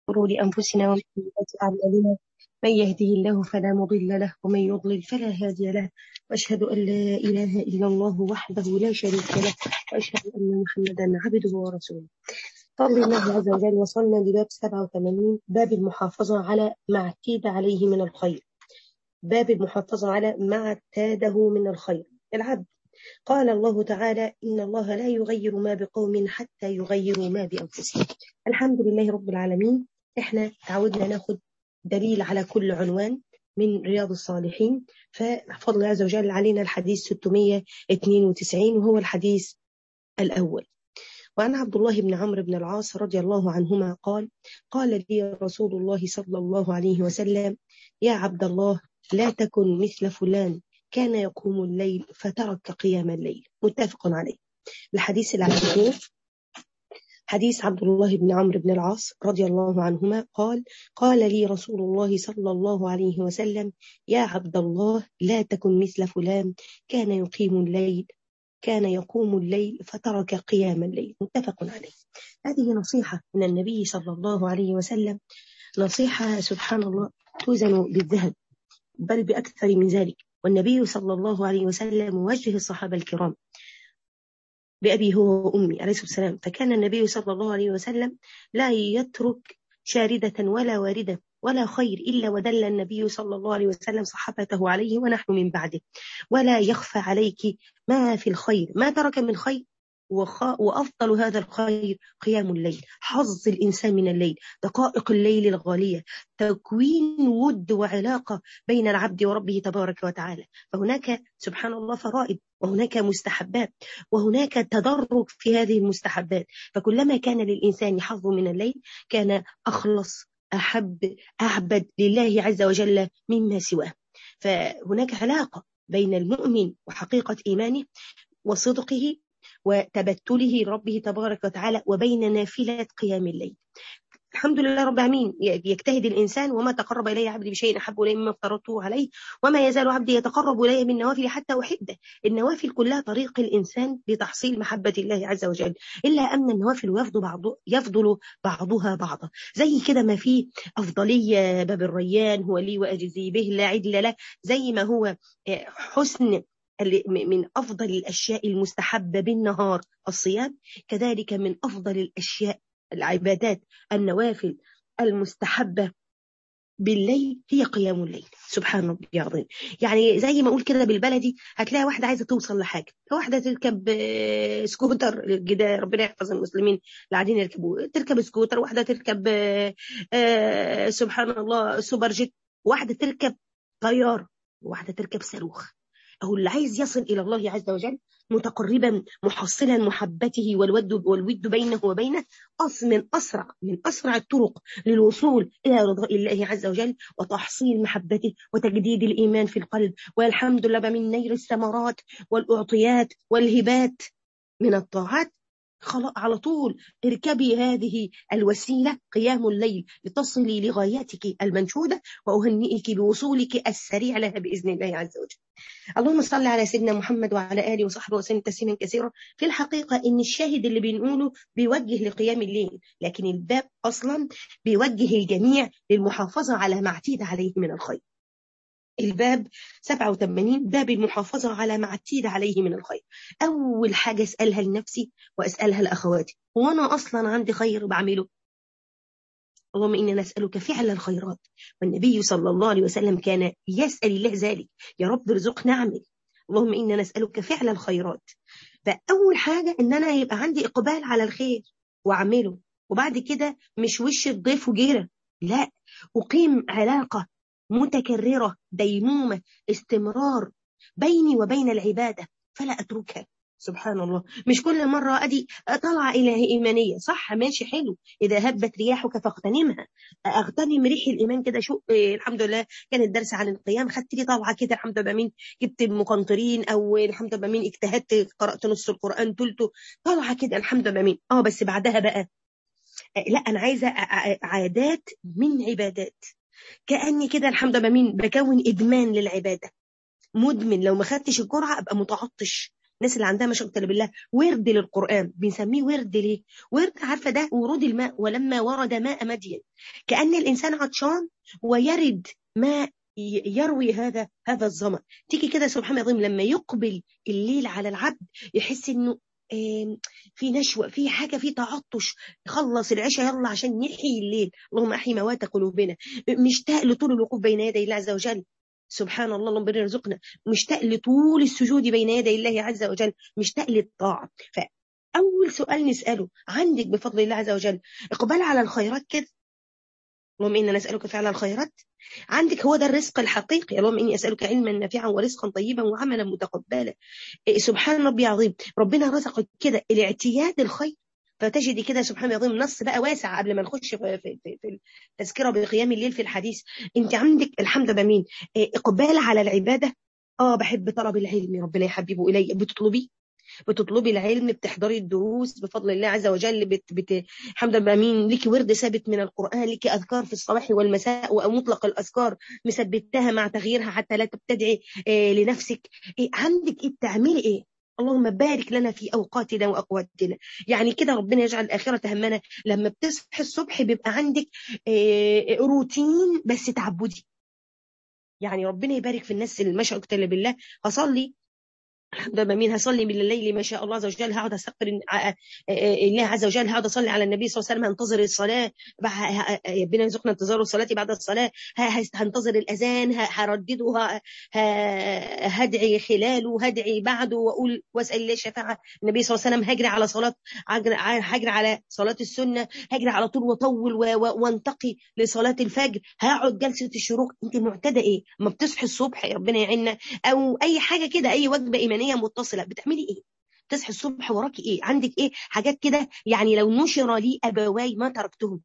شرور أنفسنا ومن سيئات أعمالنا من يهده الله فلا مضل له ومن يضلل فلا هادي له وأشهد أن لا إله إلا الله وحده لا شريك له وأشهد أن محمدا عبده ورسوله فضل الله عز وجل وصلنا لباب 87 باب المحافظة على ما اعتيد عليه من الخير باب المحافظة على ما اعتاده من الخير العبد قال الله تعالى إن الله لا يغير ما بقوم حتى يغيروا ما بأنفسهم الحمد لله رب العالمين احنا تعودنا ناخد دليل على كل عنوان من رياض الصالحين ففضل الله عز وجل علينا الحديث 692 وهو الحديث الأول وعن عبد الله بن عمرو بن العاص رضي الله عنهما قال قال لي رسول الله صلى الله عليه وسلم يا عبد الله لا تكن مثل فلان كان يقوم الليل فترك قيام الليل متفق عليه الحديث العاشر حديث عبد الله بن عمرو بن العاص رضي الله عنهما قال قال لي رسول الله صلى الله عليه وسلم يا عبد الله لا تكن مثل فلان كان يقيم الليل كان يقوم الليل فترك قيام الليل متفق عليه هذه نصيحة من النبي صلى الله عليه وسلم نصيحة سبحان الله توزن بالذهب بل بأكثر من ذلك والنبي صلى الله عليه وسلم وجه الصحابة الكرام بأبي هو وأمي عليه الصلاة والسلام فكان النبي صلى الله عليه وسلم لا يترك شاردة ولا واردة ولا خير إلا ودل النبي صلى الله عليه وسلم صحابته عليه ونحن من بعده ولا يخفى عليك ما في الخير ما ترك من خير وأفضل هذا الخير قيام الليل حظ الإنسان من الليل دقائق الليل الغالية تكوين ود وعلاقة بين العبد وربه تبارك وتعالى فهناك سبحان الله فرائض وهناك مستحبات وهناك تدرج في هذه المستحبات فكلما كان للإنسان حظ من الليل كان أخلص أحب أعبد لله عز وجل مما سواه فهناك علاقة بين المؤمن وحقيقة إيمانه وصدقه وتبتله ربه تبارك وتعالى وبين نافلة قيام الليل الحمد لله رب العالمين يجتهد الإنسان وما تقرب إلي عبدي بشيء أحب إلي مما افترضته عليه وما يزال عبدي يتقرب إلي بالنوافل حتى أحبه النوافل كلها طريق الإنسان لتحصيل محبة الله عز وجل إلا أن النوافل يفضل, بعض يفضل بعضها بعضا زي كده ما في أفضلية باب الريان هو لي وأجزي به لا عدل له زي ما هو حسن من أفضل الأشياء المستحبة بالنهار الصيام كذلك من أفضل الأشياء العبادات النوافل المستحبة بالليل هي قيام الليل سبحان ربي العظيم يعني زي ما اقول كده بالبلدي هتلاقي واحده عايزه توصل لحاجه واحده تركب سكوتر الجدار ربنا يحفظ المسلمين اللي قاعدين يركبوا تركب سكوتر واحده تركب سبحان الله سوبر جيت واحده تركب طياره واحده تركب صاروخ أو اللي عايز يصل إلى الله عز وجل متقربا محصلا محبته والود والود بينه وبينه أص من أسرع من أسرع الطرق للوصول إلى رضاء الله عز وجل وتحصيل محبته وتجديد الإيمان في القلب والحمد لله من نيل الثمرات والأعطيات والهبات من الطاعات خلاص على طول اركبي هذه الوسيلة قيام الليل لتصلي لغايتك المنشودة وأهنئك بوصولك السريع لها بإذن الله عز وجل اللهم صل على سيدنا محمد وعلى آله وصحبه وسلم تسليما كثيرا في الحقيقة إن الشاهد اللي بنقوله بيوجه لقيام الليل لكن الباب أصلا بيوجه الجميع للمحافظة على ما اعتيد عليه من الخير الباب 87 باب المحافظة على ما اعتيد عليه من الخير أول حاجة أسألها لنفسي وأسألها لأخواتي وأنا أصلا عندي خير بعمله اللهم إنا نسألك فعل الخيرات والنبي صلى الله عليه وسلم كان يسأل الله ذلك يا رب ارزقنا نعمل اللهم إنا نسألك فعل الخيرات فأول حاجة إن أنا يبقى عندي إقبال على الخير وأعمله وبعد كده مش وش الضيف وجيرة لا أقيم علاقة متكررة ديمومة استمرار بيني وبين العبادة فلا أتركها سبحان الله مش كل مرة أدي طلع إلى إيمانية صح ماشي حلو إذا هبت رياحك فاغتنمها أغتنم ريح الإيمان كده شو إيه الحمد لله كان الدرس عن القيام خدت لي طلعة كده الحمد لله مين جبت مقنطرين أو الحمد لله مين اجتهدت قرأت نص القرآن تلته طلعة كده الحمد لله مين اه بس بعدها بقى لا أنا عايزة عادات من عبادات كأني كده الحمد لله مين بكون إدمان للعبادة مدمن لو ما خدتش الجرعة أبقى متعطش الناس اللي عندها مشاكل بالله ورد للقرآن بنسميه ورد ليه ورد عارفة ده ورود الماء ولما ورد ماء مدين كأن الإنسان عطشان ويرد ماء يروي هذا هذا الظمأ تيجي كده سبحان الله العظيم لما يقبل الليل على العبد يحس انه في نشوة في حاجة في تعطش خلص العشاء يلا عشان نحيي الليل اللهم احيي موات قلوبنا مشتاق لطول الوقوف بين يدي الله عز وجل سبحان الله اللهم يرزقنا مشتاق لطول السجود بين يدي الله عز وجل مشتاق للطاعة فأول سؤال نسأله عندك بفضل الله عز وجل اقبال على الخيرات كده اللهم إنا نسألك فعل الخيرات عندك هو ده الرزق الحقيقي اللهم إني أسألك علما نافعا ورزقا طيبا وعملا متقبلا سبحان ربي عظيم ربنا رزقك كده الاعتياد الخير فتجدي كده سبحان الله نص بقى واسع قبل ما نخش في, في, في, في التذكرة بقيام الليل في الحديث انت عندك الحمد لله مين اقبال على العبادة اه بحب طلب العلم ربنا يحببه الي بتطلبيه بتطلبي العلم بتحضري الدروس بفضل الله عز وجل بت بت الحمد لله مين ليكي ورد ثابت من القرآن ليكي أذكار في الصباح والمساء ومطلق الأذكار مثبتها مع تغييرها حتى لا تبتدعي إيه لنفسك إيه عندك إيه بتعملي إيه اللهم بارك لنا في أوقاتنا وأقواتنا يعني كده ربنا يجعل الآخرة همنا لما بتصحي الصبح بيبقى عندك إيه روتين بس تعبدي يعني ربنا يبارك في الناس اللي ماشيه اقتل بالله هصلي الحمد لله مين هصلي من الليل ما شاء الله عز وجل هقعد استغفر الله عز وجل هقعد اصلي على النبي صلى الله عليه وسلم هنتظر الصلاه ربنا يرزقنا انتظار الصلاه بعد الصلاه هنتظر الاذان هردده هدعي خلاله هدعي بعده واقول واسال الله الشفاعه النبي صلى الله عليه وسلم هجري على صلاه هجري على صلاه السنه هجري على طول واطول وانتقي لصلاه الفجر هقعد جلسه الشروق انت معتاده ايه ما بتصحي الصبح ربنا يعيننا او اي حاجه كده اي وجبه ايمانيه إيمانية متصلة بتعملي إيه تصحي الصبح وراكي إيه عندك إيه حاجات كده يعني لو نشر لي أبواي ما تركتهم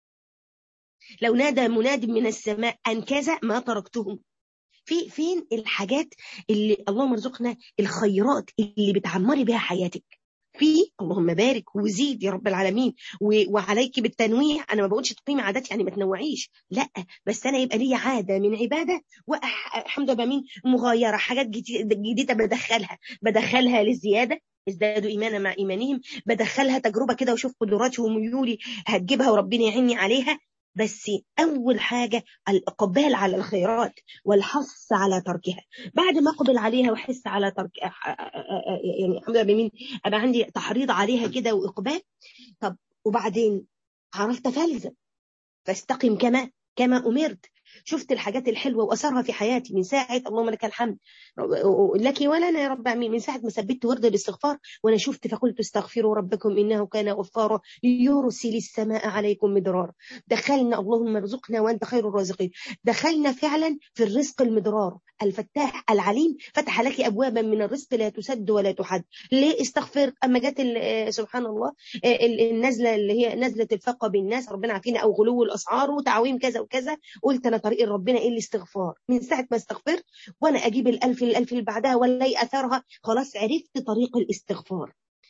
لو نادى مناد من السماء أن كذا ما تركتهم في فين الحاجات اللي اللهم ارزقنا الخيرات اللي بتعمري بها حياتك في اللهم بارك وزيد يا رب العالمين وعليك بالتنويع انا ما بقولش تقيمي عادات يعني ما تنوعيش لا بس انا يبقى لي عاده من عباده والحمد لله مين مغايره حاجات جديده بدخلها بدخلها للزياده ازدادوا ايمانا مع ايمانهم بدخلها تجربه كده واشوف قدراتي وميولي هتجيبها وربنا يعيني عليها بس أول حاجة الإقبال على الخيرات والحث على تركها بعد ما أقبل عليها وأحس على ترك يعني الحمد لله بمين أبقى عندي تحريض عليها كده وإقبال طب وبعدين عرفت فلزم فاستقم كما كما أمرت شفت الحاجات الحلوة وأثرها في حياتي من ساعة اللهم لك الحمد لك ولنا يا رب العالمين من ساعة ما ثبت ورد الاستغفار وأنا شفت فقلت استغفروا ربكم إنه كان غفارا يرسل السماء عليكم مدرار دخلنا اللهم ارزقنا وأنت خير الرازقين دخلنا فعلا في الرزق المدرار الفتاح العليم فتح لك أبوابا من الرزق لا تسد ولا تحد ليه استغفرت أما جت سبحان الله النزلة اللي هي نزلة الفقه بالناس ربنا عافينا أو غلو الأسعار وتعويم كذا وكذا قلت أنا طريق ربنا إيه الاستغفار من ساعة ما استغفرت وأنا أجيب الألف للألف اللي بعدها ولا أثرها خلاص عرفت طريق الاستغفار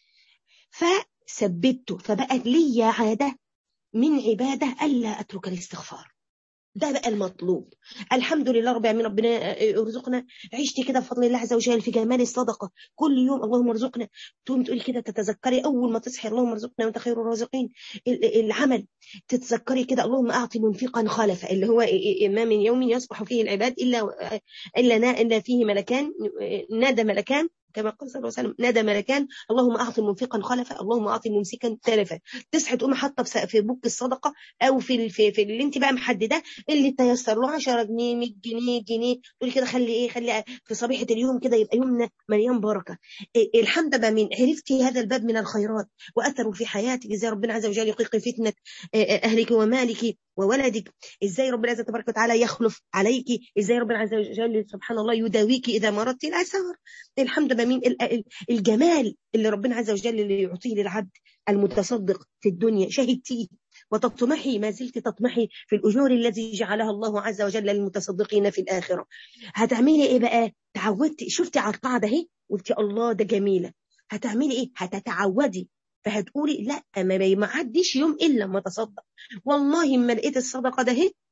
فثبته فبقت لي عادة من عبادة ألا أترك الاستغفار ده بقى المطلوب الحمد لله رب العالمين ربنا يرزقنا عشتي كده بفضل الله عز وجل في جمال الصدقه كل يوم اللهم ارزقنا تقوم تقولي كده تتذكري اول ما تصحي اللهم ارزقنا وانت خير الرازقين العمل تتذكري كده اللهم اعطي منفقا خلفا اللي هو ما من يوم يصبح فيه العباد الا الا الا فيه ملكان نادى ملكان كما قال صلى الله عليه وسلم نادى ملكان اللهم اعطي منفقا خلفا اللهم اعطي ممسكا تلفا تصحي تقوم حاطه في بوك الصدقه او في في, في اللي انت بقى محدده اللي تيسر له 10 جنيه 100 جنيه جنيه تقولي كده خلي ايه خلي في صبيحه اليوم كده يبقى يومنا مليان بركه إيه الحمد لله من عرفتي هذا الباب من الخيرات واثروا في حياتك ازاي ربنا عز وجل يقيق فتنه اهلك ومالك وولدك ازاي ربنا عز تبارك وتعالى يخلف عليك ازاي ربنا عز وجل سبحان الله يداويك اذا مرضت الاثار الحمد لله من الجمال اللي ربنا عز وجل اللي يعطيه للعبد المتصدق في الدنيا شهدتيه وتطمحي ما زلت تطمحي في الأجور التي جعلها الله عز وجل للمتصدقين في الآخرة هتعملي إيه بقى تعودتي شفتي على القاعدة اهي قلتي الله ده جميلة هتعملي إيه هتتعودي فهتقولي لا ما ما عديش يوم الا ما اتصدق والله ما لقيت الصدقه ده اهي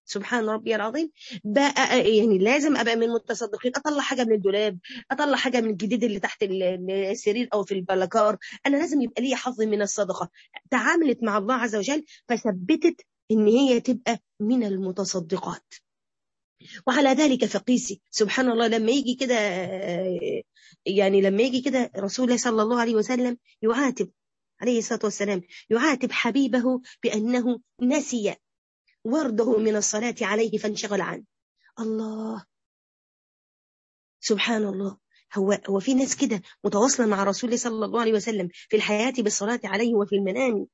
سبحان ربي العظيم بقى يعني لازم ابقى من المتصدقين اطلع حاجه من الدولاب اطلع حاجه من الجديد اللي تحت السرير او في البلاكار انا لازم يبقى لي حظ من الصدقه تعاملت مع الله عز وجل فثبتت ان هي تبقى من المتصدقات وعلى ذلك فقيسي سبحان الله لما يجي كده يعني لما يجي كده رسول الله صلى الله عليه وسلم يعاتب عليه الصلاه والسلام يعاتب حبيبه بانه نسي ورده من الصلاة عليه فانشغل عنه الله سبحان الله هو هو في ناس كده متواصلة مع رسول الله صلى الله عليه وسلم في الحياة بالصلاة عليه وفي المنام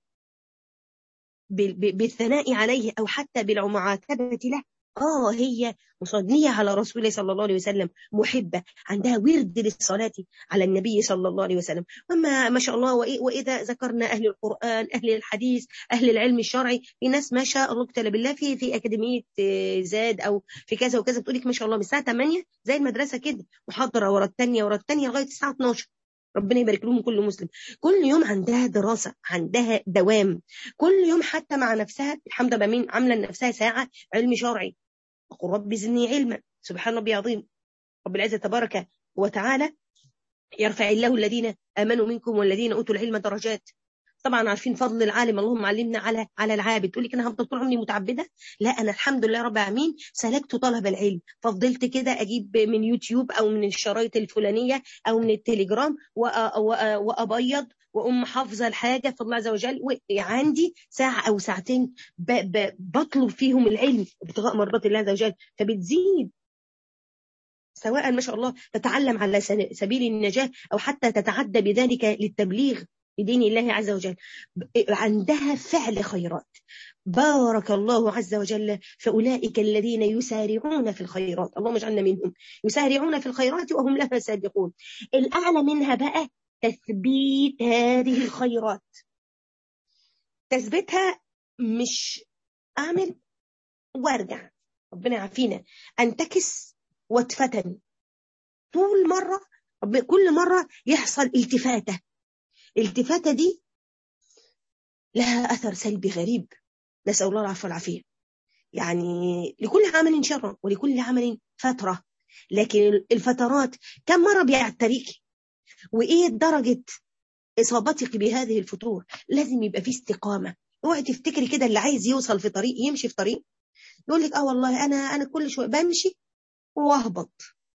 بالثناء عليه أو حتى بالمعاتبة له آه هي مصدنية على رسول الله صلى الله عليه وسلم محبة عندها ورد للصلاة على النبي صلى الله عليه وسلم وما ما شاء الله وإذا ذكرنا أهل القرآن أهل الحديث أهل العلم الشرعي في ناس ما شاء الله تعالى بالله في في أكاديمية زاد أو في كذا وكذا بتقول لك ما شاء الله من الساعة 8 زي المدرسة كده محاضرة ورا الثانية ورا الثانية لغاية الساعة 12 ربنا يبارك لهم كل مسلم كل يوم عندها دراسة عندها دوام كل يوم حتى مع نفسها الحمد لله مين عاملة لنفسها ساعة علم شرعي وقل رب زدني علما سبحان ربي عظيم رب العزة تبارك وتعالى يرفع الله الذين آمنوا منكم والذين أوتوا العلم درجات طبعا عارفين فضل العالم اللهم علمنا على على العابد تقول لك انا هفضل طول عمري متعبده لا انا الحمد لله رب العالمين سلكت طلب العلم فضلت كده اجيب من يوتيوب او من الشرايط الفلانيه او من التليجرام وابيض واقوم حافظه الحاجه في الله عز وجل وعندي ساعه او ساعتين ب ب بطلب فيهم العلم ابتغاء مرضات الله عز وجل فبتزيد سواء ما شاء الله تتعلم على سبيل النجاه او حتى تتعدى بذلك للتبليغ بدين الله عز وجل عندها فعل خيرات بارك الله عز وجل فأولئك الذين يسارعون في الخيرات اللهم اجعلنا منهم يسارعون في الخيرات وهم لها سابقون الأعلى منها بقى تثبيت هذه الخيرات تثبيتها مش أعمل وارجع ربنا يعافينا أنتكس واتفتن طول مرة كل مرة يحصل التفاتة الالتفاتة دي لها أثر سلبي غريب نسأل الله العفو والعافية يعني لكل عمل شر ولكل عمل فترة لكن الفترات كم مرة بيعتريك وإيه درجة إصابتك بهذه الفتور لازم يبقى في استقامة اوعي تفتكري كده اللي عايز يوصل في طريق يمشي في طريق يقول لك اه والله انا انا كل شويه بمشي واهبط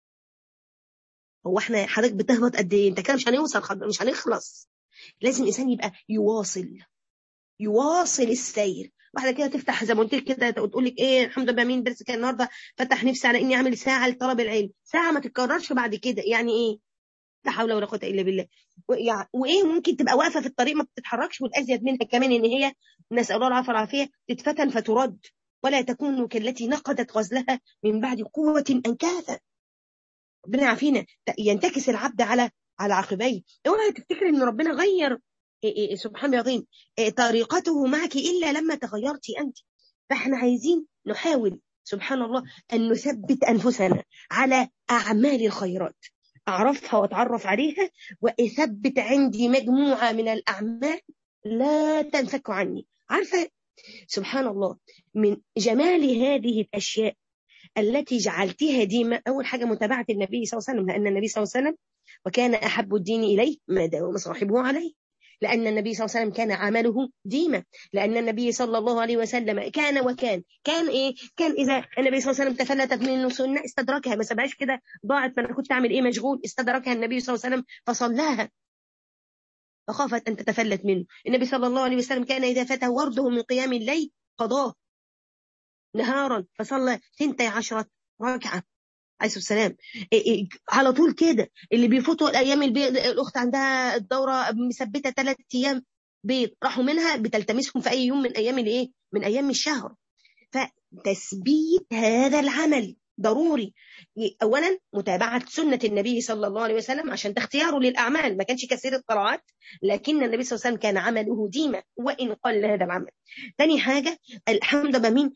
هو احنا حضرتك بتهبط قد ايه انت كده مش هنوصل مش هنخلص لازم الانسان يبقى يواصل يواصل السير واحده كده تفتح زي ما قلت لك كده تقول لك ايه الحمد لله مين درس كان النهارده فتح نفسي على اني اعمل ساعه لطلب العلم ساعه ما تتكررش بعد كده يعني ايه لا حول ولا قوه الا بالله وايه ممكن تبقى واقفه في الطريق ما بتتحركش والازيد منها كمان ان هي نسال الله العافيه والعافيه تتفتن فترد ولا تكون كالتي نقدت غزلها من بعد قوه انكاثا ربنا يعافينا ينتكس العبد على على عقبيه اوعى تفتكري ان ربنا غير إيه إيه سبحان العظيم إيه طريقته معك الا لما تغيرتي انت فاحنا عايزين نحاول سبحان الله ان نثبت انفسنا على اعمال الخيرات اعرفها واتعرف عليها واثبت عندي مجموعه من الاعمال لا تنفك عني عارفه سبحان الله من جمال هذه الاشياء التي جعلتها ديما اول حاجه متابعه النبي صلى الله عليه وسلم لان النبي صلى الله عليه وسلم وكان أحب الدين إليه ما داوم صاحبه عليه لأن النبي صلى الله عليه وسلم كان عمله ديما لأن النبي صلى الله عليه وسلم كان وكان كان إيه كان إذا النبي صلى الله عليه وسلم تفلتت منه سنة استدركها ما سبهاش كده ضاعت فأنا كنت أعمل إيه مشغول استدركها النبي صلى الله عليه وسلم فصلاها فخافت أن تتفلت منه النبي صلى الله عليه وسلم كان إذا فاته ورده من قيام الليل قضاه نهارا فصلى ثنتي عشرة ركعة عليه السلام على طول كده اللي بيفوتوا الايام البيض الاخت عندها الدوره مثبته ثلاث ايام بيض راحوا منها بتلتمسهم في اي يوم من ايام الايه من ايام الشهر فتثبيت هذا العمل ضروري اولا متابعه سنه النبي صلى الله عليه وسلم عشان ده اختياره للاعمال ما كانش كثير الطلعات لكن النبي صلى الله عليه وسلم كان عمله ديما وان قل هذا العمل ثاني حاجه الحمد لله مين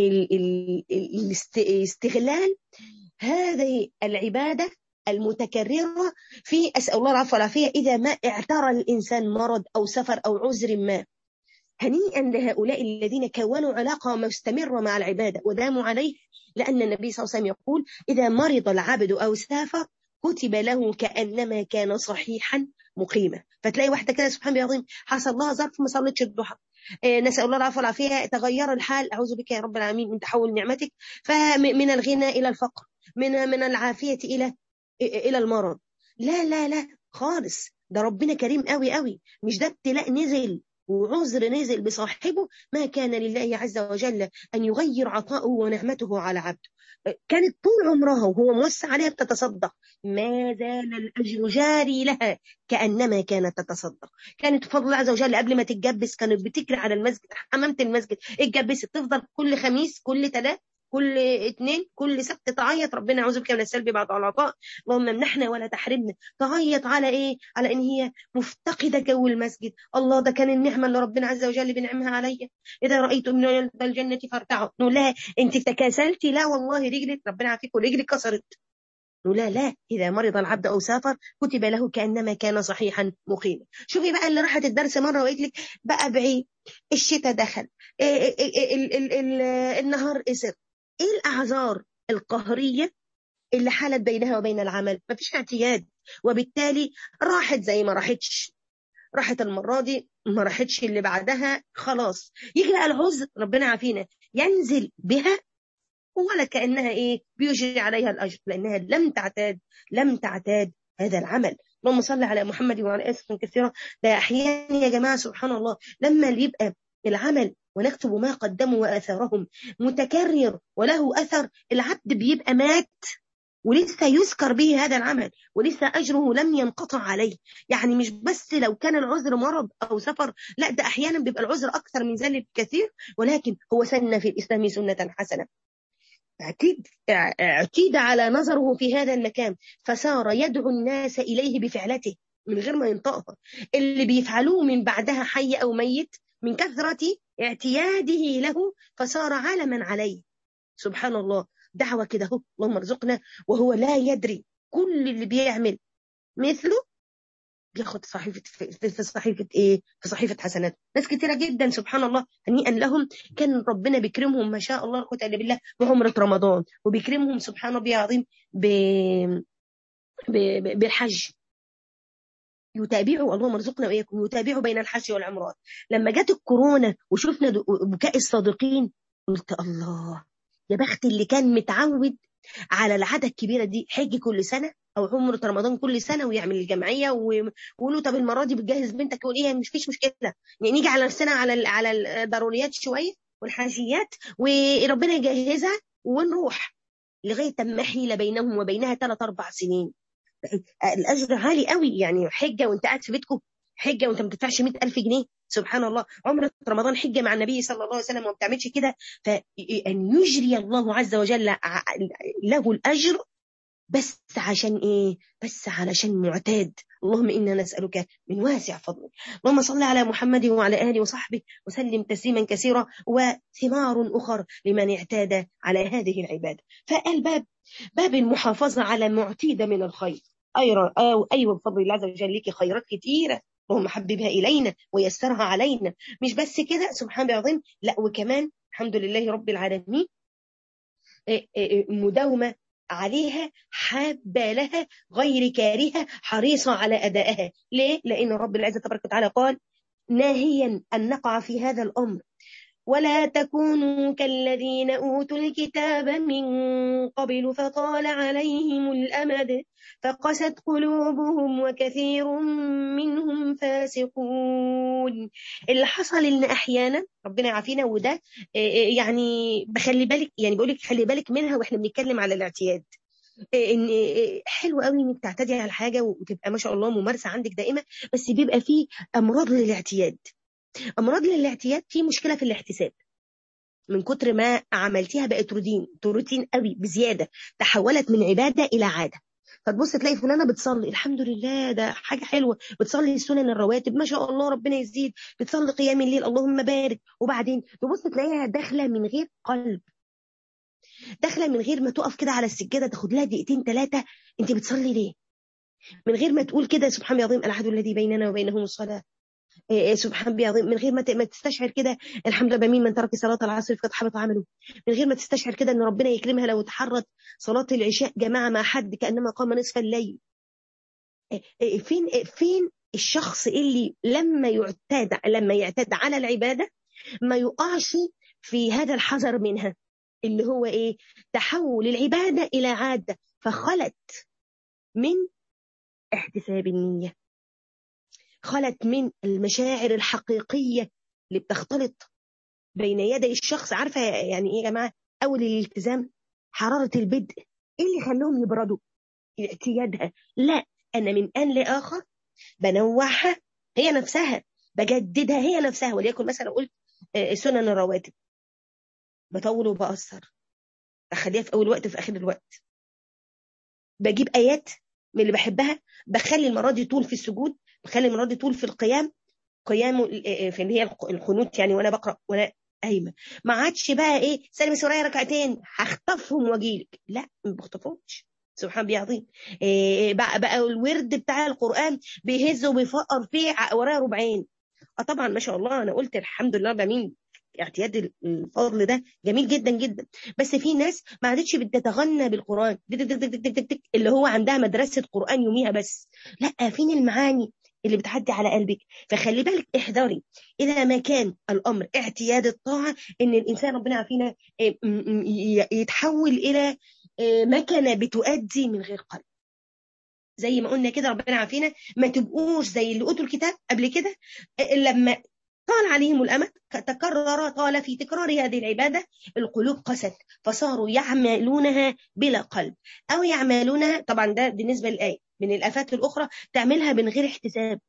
الاستغلال هذه العبادة المتكررة في أسأل الله العفو والعافية إذا ما اعترى الإنسان مرض أو سفر أو عذر ما هنيئا لهؤلاء الذين كونوا علاقة مستمرة مع العبادة وداموا عليه لأن النبي صلى الله عليه وسلم يقول إذا مرض العبد أو سافر كتب له كأنما كان صحيحا مقيما فتلاقي واحدة كده سبحان الله العظيم حصل لها ظرف ما صلتش الضحى إيه نسأل الله العفو والعافية تغير الحال أعوذ بك يا رب العالمين من تحول نعمتك فمن الغنى إلى الفقر من من العافية إلى إلى المرض لا لا لا خالص ده ربنا كريم قوي قوي مش ده ابتلاء نزل وعذر نزل بصاحبه ما كان لله عز وجل أن يغير عطاؤه ونعمته على عبده كانت طول عمرها وهو موسع عليها بتتصدق ما زال الأجر جاري لها كأنما كانت تتصدق كانت بفضل الله عز وجل قبل ما تتجبس كانت بتجري على المسجد حمامة المسجد اتجبست تفضل كل خميس كل ثلاث كل اثنين كل سبت تعيط ربنا يعوذ بك من السلب بعد العطاء اللهم امنحنا ولا تحرمنا تعيط على ايه على ان هي مفتقده جو المسجد الله ده كان النعمه اللي ربنا عز وجل بنعمها عليا اذا رايتم من الجنه فارتعوا نقول لها انت تكاسلتي لا والله رجلك ربنا يعافيك ورجلك كسرت نقول لا لا إذا مرض العبد أو سافر كتب له كأنما كان صحيحا مقيما شوفي بقى اللي راحت الدرس مرة وقالت لك بقى بعيد الشتاء دخل ال ال ال ال النهار قصر ايه الاعذار القهريه اللي حالت بينها وبين العمل مفيش اعتياد وبالتالي راحت زي ما راحتش راحت المره دي ما راحتش اللي بعدها خلاص يجي بقى العذر ربنا عافينا ينزل بها ولا كانها ايه بيجري عليها الاجر لانها لم تعتاد لم تعتاد هذا العمل اللهم صل على محمد وعلى اله كثيرا ده احيانا يا جماعه سبحان الله لما اللي يبقى العمل ونكتب ما قدموا وآثارهم متكرر وله أثر العبد بيبقى مات ولسه يذكر به هذا العمل ولسه أجره لم ينقطع عليه يعني مش بس لو كان العذر مرض أو سفر لا ده أحيانا بيبقى العذر أكثر من ذلك بكثير ولكن هو سن في الإسلام سنة حسنة اعتيد اعتيد على نظره في هذا المكان فصار يدعو الناس إليه بفعلته من غير ما ينطقها اللي بيفعلوه من بعدها حي أو ميت من كثرة اعتياده له فصار علما عليه سبحان الله دعوة كده هو اللهم ارزقنا وهو لا يدري كل اللي بيعمل مثله بياخد صحيفة في صحيفة ايه في صحيفة حسنات ناس كتيرة جدا سبحان الله هنيئا لهم كان ربنا بيكرمهم ما شاء الله قوة الا بالله بعمرة رمضان وبيكرمهم سبحان الله العظيم ب... ب... بالحج يتابعوا اللهم ارزقنا واياكم يتابعوا بين الحج والعمرات لما جت الكورونا وشفنا بكاء الصادقين قلت الله يا بخت اللي كان متعود على العادة الكبيرة دي حج كل سنة أو عمرة رمضان كل سنة ويعمل الجمعية ويقولوا طب المرة دي بتجهز بنتك يقول إيه مش فيش مشكلة يعني نيجي على نفسنا على على الضروريات شوية والحاجيات وربنا يجهزها ونروح لغاية ما حيل بينهم وبينها ثلاث أربع سنين الاجر عالي قوي يعني حجه وانت قاعد في بيتكم حجه وانت ما بتدفعش 100000 جنيه سبحان الله عمره رمضان حجه مع النبي صلى الله عليه وسلم وما بتعملش كده فان يجري الله عز وجل له الاجر بس عشان ايه بس علشان معتاد اللهم انا نسالك من واسع فضلك اللهم صل على محمد وعلى اله وصحبه وسلم تسليما كثيرا وثمار اخر لمن اعتاد على هذه العباده فالباب باب المحافظه على معتيده من الخير ايوه ايوه بفضل الله عز وجل لك خيرات كثيره اللهم حببها الينا ويسرها علينا مش بس كده سبحان الله العظيم لا وكمان الحمد لله رب العالمين مداومه عليها حابة لها غير كارهة حريصة على أدائها ليه؟ لأن رب العزة تبارك وتعالى قال ناهيا أن نقع في هذا الأمر ولا تكونوا كالذين أوتوا الكتاب من قبل فطال عليهم الأمد فقست قلوبهم وكثير منهم فاسقون اللي حصل إن أحيانا ربنا يعافينا وده يعني بخلي بالك يعني بقول لك خلي بالك منها واحنا بنتكلم على الاعتياد ان حلو قوي انك تعتدي على حاجه وتبقى ما شاء الله ممارسه عندك دائمه بس بيبقى فيه امراض للاعتياد امراض للاعتياد في مشكله في الاحتساب من كتر ما عملتيها بقت روتين روتين قوي بزياده تحولت من عباده الى عاده فتبص تلاقي فلانه بتصلي الحمد لله ده حاجه حلوه بتصلي السنن الرواتب ما شاء الله ربنا يزيد بتصلي قيام الليل اللهم بارك وبعدين تبص تلاقيها داخله من غير قلب داخله من غير ما تقف كده على السجاده تاخد لها دقيقتين ثلاثه انت بتصلي ليه من غير ما تقول كده سبحان الله العظيم الاحد الذي بيننا وبينهم الصلاه إيه سبحان الله عظيم من غير ما ما تستشعر كده الحمد لله بمين من ترك صلاه العصر فقد حبط عمله من غير ما تستشعر كده ان ربنا يكرمها لو تحرت صلاه العشاء جماعه مع حد كانما قام نصف الليل إيه فين فين الشخص اللي لما يعتاد لما يعتاد على العباده ما يقعش في هذا الحذر منها اللي هو ايه تحول العباده الى عاده فخلت من احتساب النيه خلت من المشاعر الحقيقيه اللي بتختلط بين يدي الشخص عارفه يعني ايه يا جماعه اول الالتزام حراره البدء ايه اللي خلاهم يبردوا اعتيادها لا انا من ان لاخر بنوعها هي نفسها بجددها هي نفسها وليكن مثلا قلت سنن الرواتب بطول وبأثر بخليها في أول وقت وفي آخر الوقت بجيب آيات من اللي بحبها بخلي المرة دي طول في السجود بخلي المرة دي طول في القيام قيام في اللي هي القنوت يعني وأنا بقرأ وأنا قايمة ما عادش بقى إيه سلمي سوريا ركعتين هخطفهم واجيلك لا ما بخطفهمش سبحان الله عظيم إيه بقى, بقى الورد بتاع القرآن بيهز وبيفقر فيه وراه ربعين اه طبعا ما شاء الله انا قلت الحمد لله بمين اعتياد الفضل ده جميل جدا جدا بس في ناس ما عادتش بتتغنى بالقران دك دك دك دك دك دك اللي هو عندها مدرسه قران يوميها بس لا فين المعاني اللي بتعدي على قلبك فخلي بالك احذري اذا ما كان الامر اعتياد الطاعه ان الانسان ربنا عافينا يتحول الى مكنه بتؤدي من غير قلب زي ما قلنا كده ربنا عافينا ما تبقوش زي اللي اوتوا الكتاب قبل كده لما طال عليهم الامد تكرر طال في تكرار هذه العباده القلوب قست فصاروا يعملونها بلا قلب او يعملونها طبعا ده بالنسبه للايه من الافات الاخرى تعملها من غير احتساب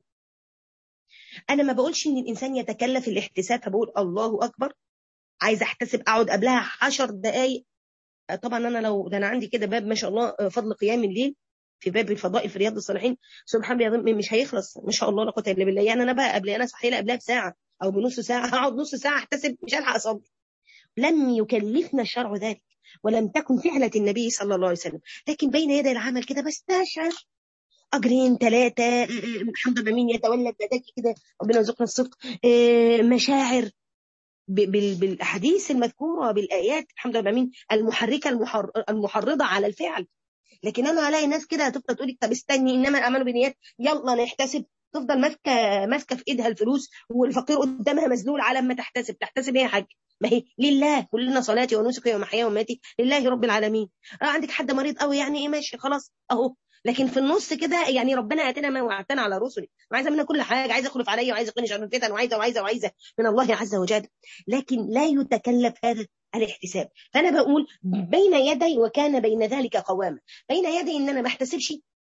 انا ما بقولش ان الانسان يتكلف الاحتساب فبقول الله اكبر عايز احتسب اقعد قبلها عشر دقائق طبعا انا لو ده انا عندي كده باب ما شاء الله فضل قيام الليل في باب الفضائل في رياض الصالحين سبحان الله مش هيخلص ما شاء الله لا قوه الا بالله يعني انا بقى قبل انا صحيح قبلها بساعه او بنص ساعه هقعد نص ساعه احتسب مش هلحق اصلي لم يكلفنا الشرع ذلك ولم تكن فعلة النبي صلى الله عليه وسلم لكن بين يدي العمل كده بستشعر أجرين ثلاثة الحمد لله مين يتولد لديك كده ربنا يرزقنا الصدق مشاعر بالأحاديث المذكورة بالآيات الحمد لله مين المحركة المحر المحرضة على الفعل لكن انا الاقي ناس كده هتفضل تقول لك طب استني انما الاعمال بالنيات يلا نحتسب تفضل ماسكه ماسكه في ايدها الفلوس والفقير قدامها مذلول على ما تحتسب تحتسب ايه يا حاج ما هي لله كلنا صلاتي ونسكي ومحياي ومماتي لله رب العالمين آه عندك حد مريض قوي يعني ايه ماشي خلاص اهو لكن في النص كده يعني ربنا اتنا ما وعدتنا على رسله وعايزه منها كل حاجه عايزه اخلف عليا وعايزه اقني شر الفتن وعايزه وعايزه وعايزه من الله عز وجل لكن لا يتكلف هذا الاحتساب فانا بقول بين يدي وكان بين ذلك قوامه بين يدي ان انا ما احتسبش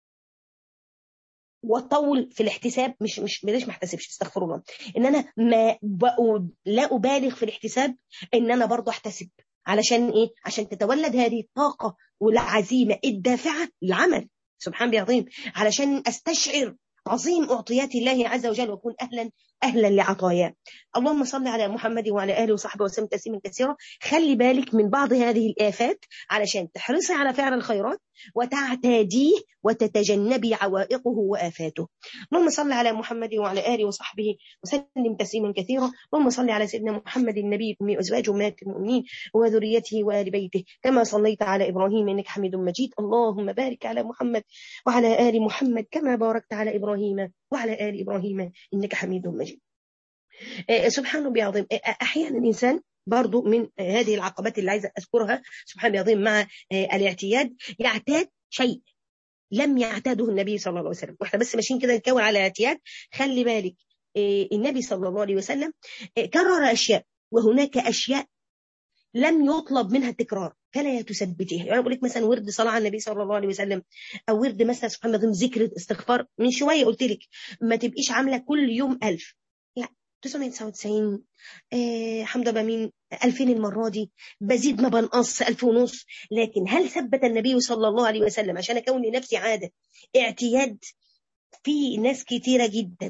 واطول في الاحتساب مش مش بلاش ما احتسبش استغفر الله ان انا ما لا ابالغ في الاحتساب ان انا برضه احتسب علشان ايه عشان تتولد هذه الطاقه والعزيمه الدافعه للعمل سبحان الله عظيم علشان استشعر عظيم اعطيات الله عز وجل واكون اهلا اهلا لعطاياه اللهم صل على محمد وعلى اله وصحبه وسلم تسليما كثيرا خلي بالك من بعض هذه الافات علشان تحرصي على فعل الخيرات وتعتاديه وتتجنبي عوائقه وافاته اللهم صل على محمد وعلى اله وصحبه وسلم تسليما كثيرا اللهم صل على سيدنا محمد النبي من ازواج امهات المؤمنين وذريته وال بيته كما صليت على ابراهيم انك حميد مجيد اللهم بارك على محمد وعلى ال محمد كما باركت على ابراهيم وعلى ال ابراهيم انك حميد مجيد سبحان الله عظيم احيانا الانسان برضو من هذه العقبات اللي عايزه اذكرها سبحان الله العظيم مع الاعتياد يعتاد شيء لم يعتاده النبي صلى الله عليه وسلم واحنا بس ماشيين كده نكون على اعتياد خلي بالك النبي صلى الله عليه وسلم كرر اشياء وهناك اشياء لم يطلب منها التكرار فلا تثبتيها يعني بقول لك مثلا ورد صلاه على النبي صلى الله عليه وسلم او ورد مثلا سبحان الله ذكر استغفار من شويه قلت لك ما تبقيش عامله كل يوم ألف لا 999 آه حمد بمين 2000 المره دي بزيد ما بنقص 1000 ونص لكن هل ثبت النبي صلى الله عليه وسلم عشان اكون لنفسي عاده اعتياد في ناس كتيره جدا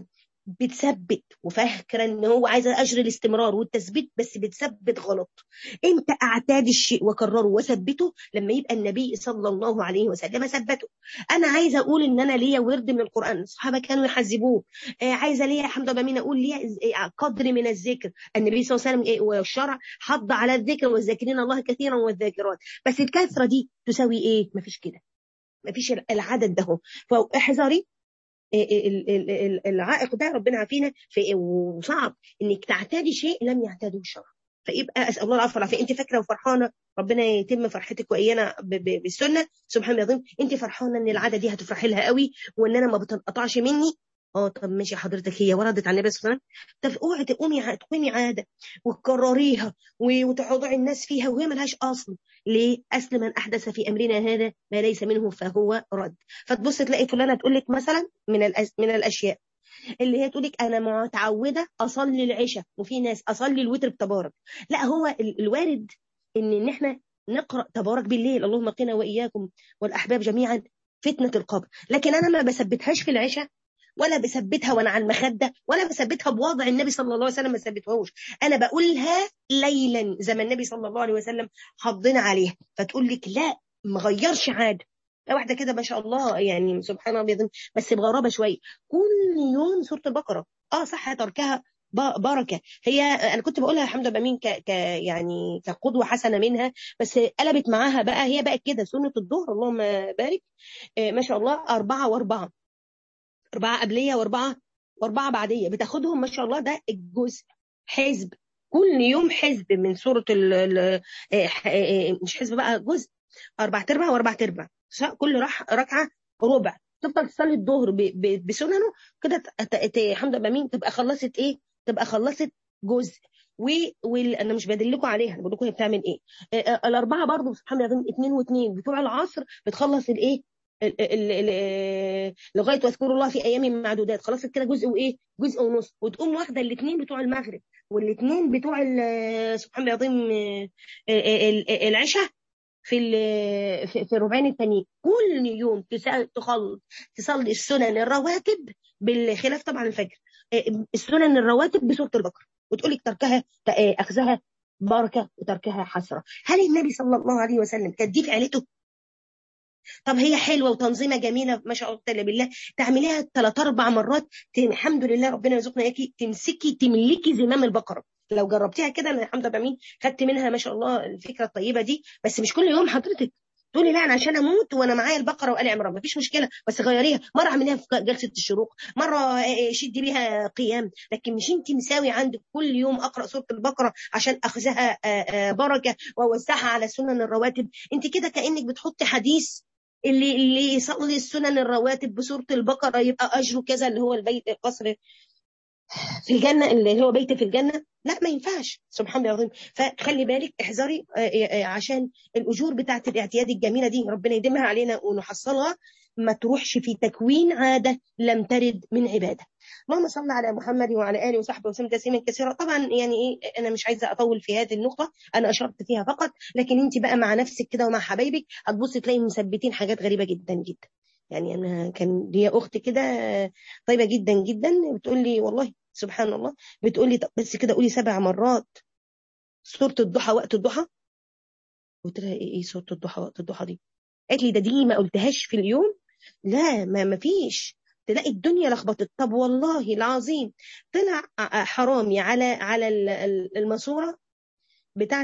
بتثبت وفاكره ان هو عايزه اجر الاستمرار والتثبيت بس بتثبت غلط امتى اعتاد الشيء وكرره وثبته لما يبقى النبي صلى الله عليه وسلم ثبته انا عايزه اقول ان انا ليا ورد من القران الصحابه كانوا يحذبوه آه عايزه ليا حمد بمين اقول ليا قدر من الذكر النبي صلى الله عليه وسلم والشرع حض على الذكر والذاكرين الله كثيرا والذاكرات بس الكثره دي تساوي ايه مفيش كده مفيش العدد ده فاحذري العائق ده ربنا عافينا وصعب انك تعتادي شيء لم يعتاده الشرع فيبقى اسال الله العفو والعافيه انت فاكره وفرحانه ربنا يتم فرحتك وايانا بالسنه سبحان الله العظيم انت فرحانه ان العاده دي هتفرحي لها قوي وان انا ما بتنقطعش مني اه طب ماشي حضرتك هي وردت على النبي صلى الله عليه وسلم طب اوعي تقومي تقومي عاده وتكرريها وتحضعي الناس فيها وهي ملهاش اصل ليه؟ اصل من احدث في امرنا هذا ما ليس منه فهو رد فتبص تلاقي فلانه تقول لك مثلا من الأس... من الاشياء اللي هي تقول لك انا متعوده اصلي العشاء وفي ناس اصلي الوتر بتبارك لا هو الوارد ان ان احنا نقرا تبارك بالليل اللهم قنا واياكم والاحباب جميعا فتنه القبر لكن انا ما بثبتهاش في العشاء ولا بثبتها وانا على المخده ولا بثبتها بوضع النبي صلى الله عليه وسلم ما ثبتهوش انا بقولها ليلا زي ما النبي صلى الله عليه وسلم حضنا عليها فتقول لك لا ما غيرش عاده واحده كده ما شاء الله يعني سبحان الله بس بغرابه شويه كل يوم سوره البقره اه صح تركها بركه هي انا كنت بقولها الحمد لله مين ك... ك يعني كقدوه حسنه منها بس قلبت معاها بقى هي بقت كده سنه الظهر اللهم بارك آه ما شاء الله اربعه واربعه أربعة قبلية وأربعة وأربعة بعدية بتاخدهم ما شاء الله ده الجزء حزب كل يوم حزب من سورة ال مش حزب بقى جزء أربع تربع وأربع تربع كل ركعة ربع تفضل تصلي الظهر بسننه كده الحمد لله مين تبقى خلصت ايه تبقى خلصت جزء و وال... انا مش بدلكم عليها بقول لكم هي بتعمل ايه الاربعه برضه سبحان الله اثنين واثنين بتوع العصر بتخلص الايه لغايه واذكروا الله في ايام معدودات خلاص كده جزء وايه جزء ونص وتقوم واخده الاثنين بتوع المغرب والاثنين بتوع سبحان الله العظيم العشاء في في الربعين الثانيين كل يوم تخلص تصلي السنن الرواتب بالخلاف طبعا الفجر السنن الرواتب بسوره البقره وتقول لك تركها اخذها بركه وتركها حسره هل النبي صلى الله عليه وسلم كانت دي فعلته طب هي حلوه وتنظيمه جميله ما شاء الله بالله تعمليها ثلاث اربع مرات الحمد لله ربنا يرزقنا اياكي تمسكي تملكي زمام البقره لو جربتيها كده انا الحمد لله مين خدت منها ما شاء الله الفكره الطيبه دي بس مش كل يوم حضرتك تقولي لا انا عشان اموت وانا معايا البقره وال عمران مفيش مشكله بس غيريها مره اعمليها في جلسه الشروق مره شدي بيها قيام لكن مش انت مساوي عندك كل يوم اقرا سوره البقره عشان اخذها بركه واوزعها على سنن الرواتب انت كده كانك بتحطي حديث اللي اللي يصلي السنن الرواتب بسوره البقره يبقى اجره كذا اللي هو البيت القصر في الجنه اللي هو بيت في الجنه لا ما ينفعش سبحان الله العظيم فخلي بالك احذري عشان الاجور بتاعت الاعتياد الجميله دي ربنا يديمها علينا ونحصلها ما تروحش في تكوين عاده لم ترد من عباده اللهم صل على محمد وعلى اله وصحبه وسلم تسليما كثيرا طبعا يعني ايه انا مش عايزه اطول في هذه النقطه انا اشرت فيها فقط لكن انت بقى مع نفسك كده ومع حبايبك هتبص تلاقي مثبتين حاجات غريبه جدا جدا يعني انا كان ليا اخت كده طيبه جدا جدا بتقول لي والله سبحان الله بتقول لي طب بس كده قولي سبع مرات سوره الضحى وقت الضحى قلت لها ايه ايه سوره الضحى وقت الضحى دي قالت لي ده دي ما قلتهاش في اليوم لا ما ما فيش تلاقي الدنيا لخبطت طب والله العظيم طلع حرامي على على الماسوره بتاعه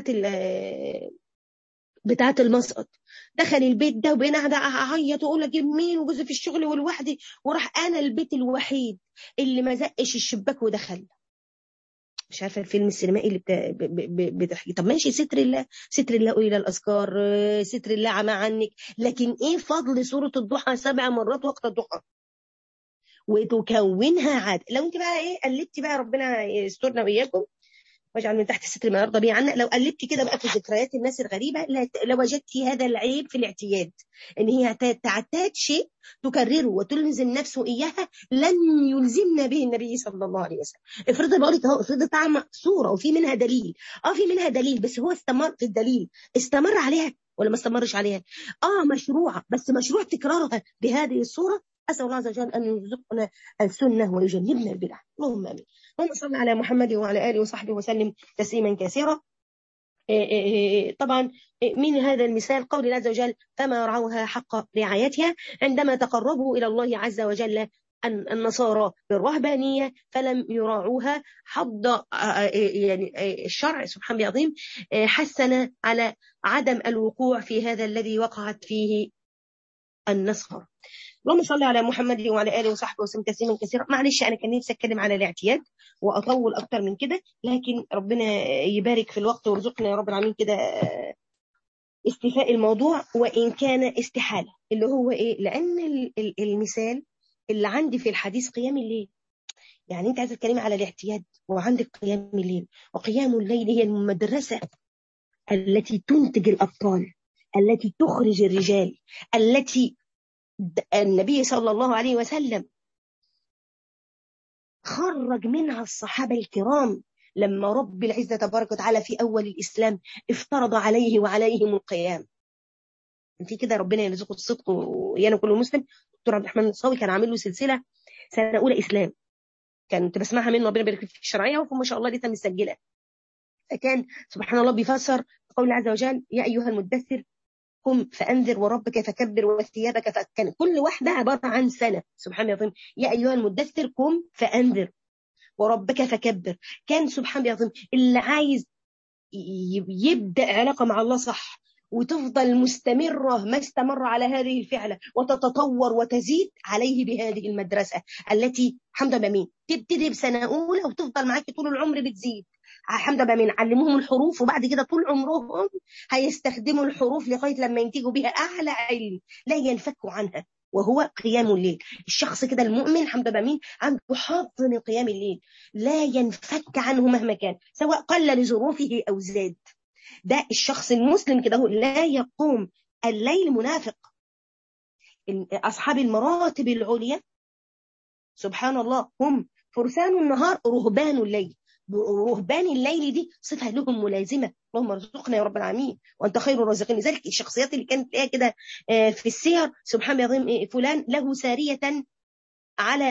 بتاعه المسقط دخل البيت ده وبقينا قاعده اعيط واقول اجيب مين وجوزي في الشغل ولوحدي وراح انا البيت الوحيد اللي ما زقش الشباك ودخل مش عارفه الفيلم السينمائي اللي بتحكي طب ماشي ستر الله ستر الله الى الاذكار ستر الله عما عنك لكن ايه فضل سوره الضحى سبع مرات وقت الضحى وتكونها عاد لو انت بقى ايه قلبتي بقى ربنا يسترنا واياكم واجعل من تحت الستر ما يرضى به عنا لو قلبتي كده بقى في ذكريات الناس الغريبه لوجدتي هذا العيب في الاعتياد ان هي تعتاد شيء تكرره وتلزم نفسه اياها لن يلزمنا به النبي صلى الله عليه وسلم افرضي بقول لك اهو افرضي طعم صوره وفي منها دليل اه في منها دليل بس هو استمر في الدليل استمر عليها ولا ما استمرش عليها اه مشروعه بس مشروع تكرارها بهذه الصوره أسأل الله عز وجل أن يرزقنا السنة ويجنبنا البدع اللهم آمين اللهم صل على محمد وعلى آله وصحبه وسلم تسليما كثيرا طبعا من هذا المثال قول الله عز وجل فما رعوها حق رعايتها عندما تقربوا إلى الله عز وجل النصارى بالرهبانية فلم يراعوها حض يعني الشرع سبحانه العظيم حسن على عدم الوقوع في هذا الذي وقعت فيه النصارى اللهم صل على محمد وعلى اله وصحبه وسلم تسليما كثيرا معلش انا كان نفسي اتكلم على الاعتياد واطول اكتر من كده لكن ربنا يبارك في الوقت ويرزقنا يا رب العالمين كده استيفاء الموضوع وان كان استحاله اللي هو ايه لان المثال اللي عندي في الحديث قيام الليل يعني انت عايزه تتكلمي على الاعتياد وعندك قيام الليل وقيام الليل هي المدرسه التي تنتج الابطال التي تخرج الرجال التي النبي صلى الله عليه وسلم خرج منها الصحابة الكرام لما رب العزة تبارك وتعالى في أول الإسلام افترض عليه وعليهم القيام في كده ربنا يرزقه الصدق ويانا كل مسلم دكتور عبد الرحمن الصاوي كان عامل له سلسلة سنة أولى إسلام كنت بسمعها منه ربنا يبارك في الشرعية وما شاء الله لسه مسجلة فكان سبحان الله بيفسر قول الله عز وجل يا أيها المدثر قم فأنذر وربك فكبر وثيابك فكان كل واحدة عبارة عن سنة سبحان الله يا أيها المدثر قم فأنذر وربك فكبر كان سبحان الله اللي عايز يبدأ علاقة مع الله صح وتفضل مستمرة ما استمر على هذه الفعلة وتتطور وتزيد عليه بهذه المدرسة التي حمد بمين تبتدي بسنة أولى وتفضل معاك طول العمر بتزيد حمد بمين علموهم الحروف وبعد كده طول عمرهم هيستخدموا الحروف لغاية لما ينتجوا بها أعلى علم لا ينفكوا عنها وهو قيام الليل الشخص كده المؤمن حمد بمين عنده حظ من قيام الليل لا ينفك عنه مهما كان سواء قل لظروفه أو زاد ده الشخص المسلم كده هو لا يقوم الليل منافق أصحاب المراتب العليا سبحان الله هم فرسان النهار رهبان الليل رهبان الليل دي صفة لهم ملازمة اللهم ارزقنا يا رب العالمين وانت خير الرازقين لذلك الشخصيات اللي كانت تلاقيها كده في السير سبحان الله فلان له سارية على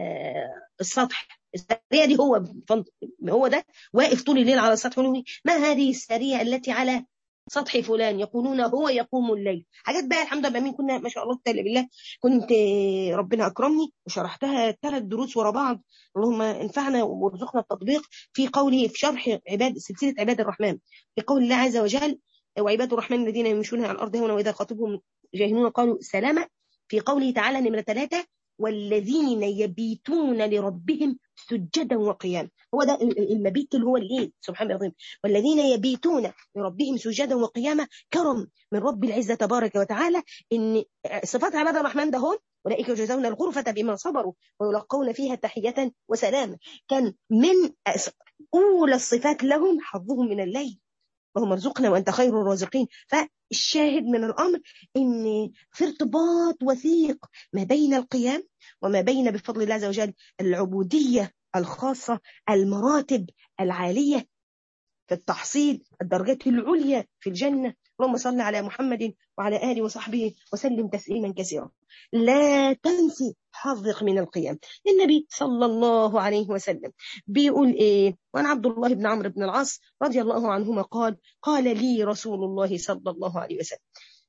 السطح السارية دي هو هو ده واقف طول الليل على السطح ما هذه السارية التي على سطح فلان يقولون هو يقوم الليل حاجات بقى الحمد لله مين كنا ما شاء الله تعالى بالله كنت ربنا اكرمني وشرحتها ثلاث دروس ورا بعض اللهم انفعنا وارزقنا التطبيق في قوله في شرح عباد سلسله عباد الرحمن في قول الله عز وجل وعباد الرحمن الذين يمشون على الارض هنا واذا خاطبهم جاهلون قالوا سلاما في قوله تعالى نمره ثلاثه والذين يبيتون لربهم سجدا وقياما هو ده المبيت اللي هو الليل سبحان الله العظيم والذين يبيتون لربهم سجدا وقياما كرم من رب العزه تبارك وتعالى ان صفات عباد الرحمن ده هون اولئك يجزون الغرفه بما صبروا ويلقون فيها تحيه وسلام كان من اولى الصفات لهم حظهم من الليل اللهم ارزقنا وانت خير الرازقين فالشاهد من الامر ان في ارتباط وثيق ما بين القيام وما بين بفضل الله عز وجل العبوديه الخاصه المراتب العاليه في التحصيل الدرجات العليا في الجنه اللهم صل على محمد وعلى اله وصحبه وسلم تسليما كثيرا لا تنسي حظك من القيام النبي صلى الله عليه وسلم بيقول ايه وعن عبد الله بن عمرو بن العاص رضي الله عنهما قال قال لي رسول الله صلى الله عليه وسلم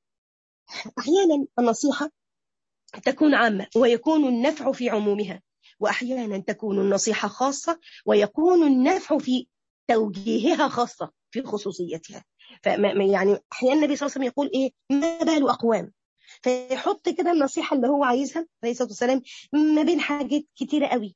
احيانا النصيحه تكون عامه ويكون النفع في عمومها واحيانا تكون النصيحه خاصه ويكون النفع في توجيهها خاصه في خصوصيتها فما يعني احيانا النبي صلى الله عليه وسلم يقول ايه ما بال اقوام فيحط كده النصيحه اللي هو عايزها عليه الصلاه والسلام ما بين حاجات كتيره قوي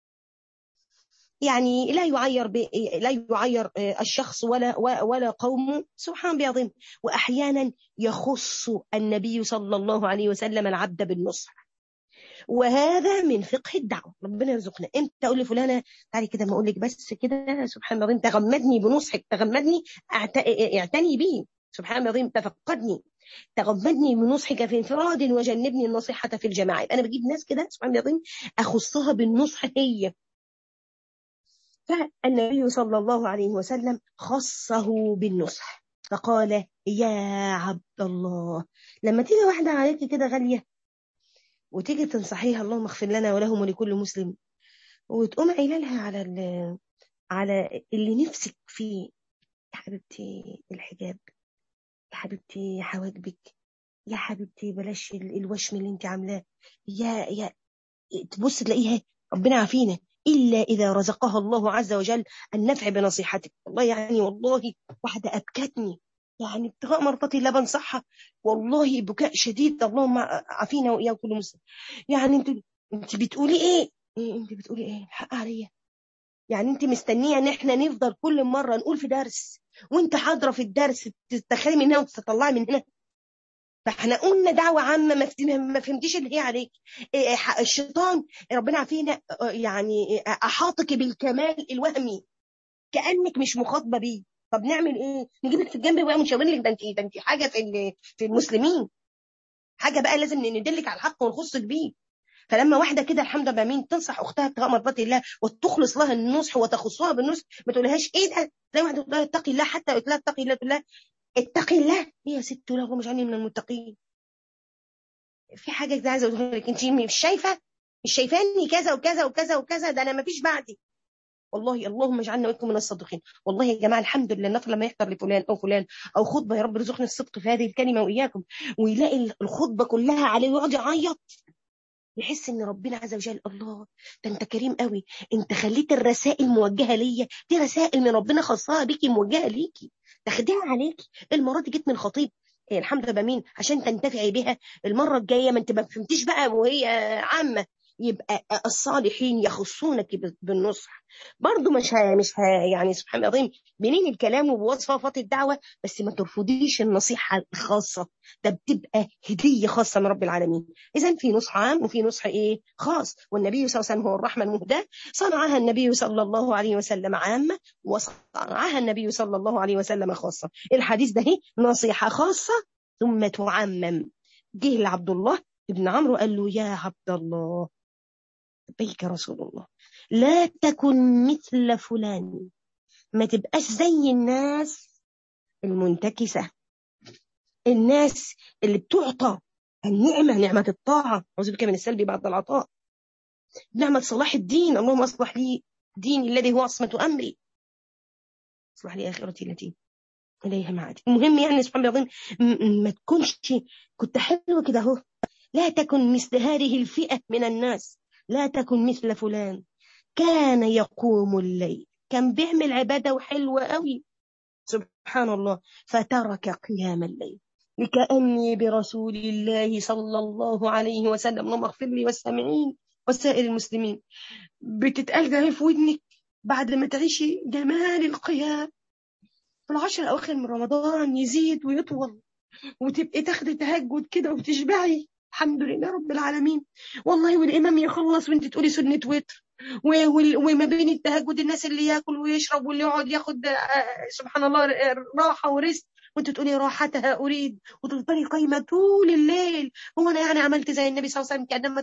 يعني لا يعير ب... لا يعير الشخص ولا ولا قومه سبحان بعظيم واحيانا يخص النبي صلى الله عليه وسلم العبد بالنصح وهذا من فقه الدعوه ربنا يرزقنا انت تقول لفلانه تعالي كده ما اقول لك بس كده سبحان الله تغمدني بنصحك تغمدني أعت... اعتني بي سبحان الله العظيم تفقدني تغمدني بنصحك في انفراد وجنبني النصيحة في الجماعة انا بجيب ناس كده سبحان الله العظيم اخصها بالنصح هي فالنبي صلى الله عليه وسلم خصه بالنصح فقال يا عبد الله لما تيجي واحدة عليك كده غالية وتيجي تنصحيها اللهم اغفر لنا ولهم ولكل مسلم وتقوم قايله لها على على اللي نفسك فيه يا حبيبتي الحجاب يا حبيبتي حواجبك يا حبيبتي بلاش الوشم اللي انت عاملاه يا يا تبص تلاقيها ربنا عافينا إلا إذا رزقها الله عز وجل النفع بنصيحتك والله يعني والله واحدة أبكتني يعني ابتغاء مرضات الله بنصحها والله بكاء شديد اللهم عافينا وإياه كل مسلم يعني انت انت بتقولي ايه, إيه انت بتقولي ايه الحق عليا يعني انت مستنيه ان احنا نفضل كل مره نقول في درس وانت حاضره في الدرس تتخيلي من هنا وتطلعي من هنا فاحنا قلنا دعوه عامه ما فهمتيش اللي هي عليك إيه، الشيطان ربنا عافينا يعني احاطك بالكمال الوهمي كانك مش مخاطبه بيه طب نعمل ايه نجيبك في الجنب بقى ونشاور لك ده انت ده انت حاجه في في المسلمين حاجه بقى لازم ندلك على الحق ونخصك بيه فلما واحده كده الحمد لله مين تنصح اختها ابتغاء مرضات الله وتخلص لها النصح وتخصها بالنصح ما تقولهاش ايه ده زي واحده تقول لها اتقي الله حتى قلت لها اتقي الله تقول لها اتقي الله ايه يا ست لا مش عني من المتقين في حاجه كده عايزه اقولها لك انت مش شايفه مش شايفاني كذا وكذا وكذا وكذا ده انا ما فيش بعدي والله اللهم اجعلنا وانتم من الصادقين والله يا جماعه الحمد لله النفر لما يحضر لفلان او فلان او خطبه يا رب ارزقنا الصدق في هذه الكلمه واياكم ويلاقي الخطبه كلها عليه ويقعد يعيط يحس ان ربنا عز وجل الله ده انت كريم قوي انت خليت الرسائل موجهه ليا دي رسائل من ربنا خاصها بيكي موجهه ليكي تاخديها عليكي المره دي جيت من خطيب إيه الحمد لله مين عشان تنتفعي بها المره الجايه ما انت ما فهمتيش بقى وهي عامه يبقى الصالحين يخصونك بالنصح برضه مش ها مش ها يعني سبحان الله العظيم بنين الكلام وبوصفات الدعوه بس ما ترفضيش النصيحه الخاصه ده بتبقى هديه خاصه من رب العالمين اذا في نصح عام وفي نصح ايه خاص والنبي صلى الله عليه وسلم هو الرحمه المهداه صنعها النبي صلى الله عليه وسلم عامه وصنعها النبي صلى الله عليه وسلم خاصه الحديث ده هي نصيحه خاصه ثم تعمم جه لعبد الله ابن عمرو قال له يا عبد الله لبيك رسول الله لا تكن مثل فلان ما تبقاش زي الناس المنتكسة الناس اللي بتعطى النعمة نعمة الطاعة أعوذ بك من السلب بعد العطاء نعمة صلاح الدين اللهم أصلح لي ديني الذي هو عصمة أمري اصلح لي آخرتي التي إليها معادي المهم يعني سبحان الله العظيم ما تكونش كنت حلوة كده أهو لا تكن مثل هذه الفئة من الناس لا تكن مثل فلان كان يقوم الليل كان بيعمل عبادة وحلوة قوي سبحان الله فترك قيام الليل لكأني برسول الله صلى الله عليه وسلم اللهم اغفر لي والسامعين وسائر المسلمين بتتقال ده في ودنك بعد ما تعيشي جمال القيام في العشر الأواخر من رمضان يزيد ويطول وتبقي تاخدي تهجد كده وتشبعي الحمد لله رب العالمين والله والإمام يخلص وانت تقولي سنة وتر وما بين التهجد الناس اللي ياكل ويشرب واللي يقعد ياخد آه، سبحان الله راحة ورزق وانت تقولي راحتها اريد وتفضلي قايمه طول الليل هو انا يعني عملت زي النبي صلى الله عليه وسلم كانما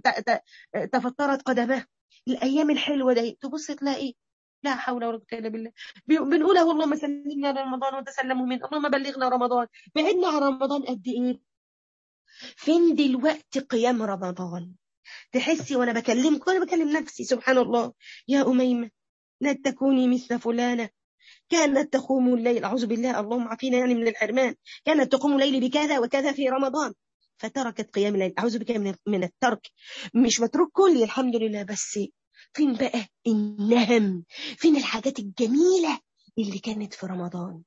تفطرت قدماه الايام الحلوه دي تبص تلاقي لا حول ولا قوه الا بالله بنقولها اللهم سلمنا رمضان وتسلموا من اللهم بلغنا رمضان بعدنا عن رمضان قد ايه فين دلوقتي قيام رمضان تحسي وانا بكلمك وانا بكلم نفسي سبحان الله يا أميمة لا تكوني مثل فلانة كانت تقوم الليل أعوذ بالله اللهم عافينا يعني من الحرمان كانت تقوم الليل بكذا وكذا في رمضان فتركت قيام الليل أعوذ بك من الترك مش متروك كلي الحمد لله بس فين بقى النهم فين الحاجات الجميلة اللي كانت في رمضان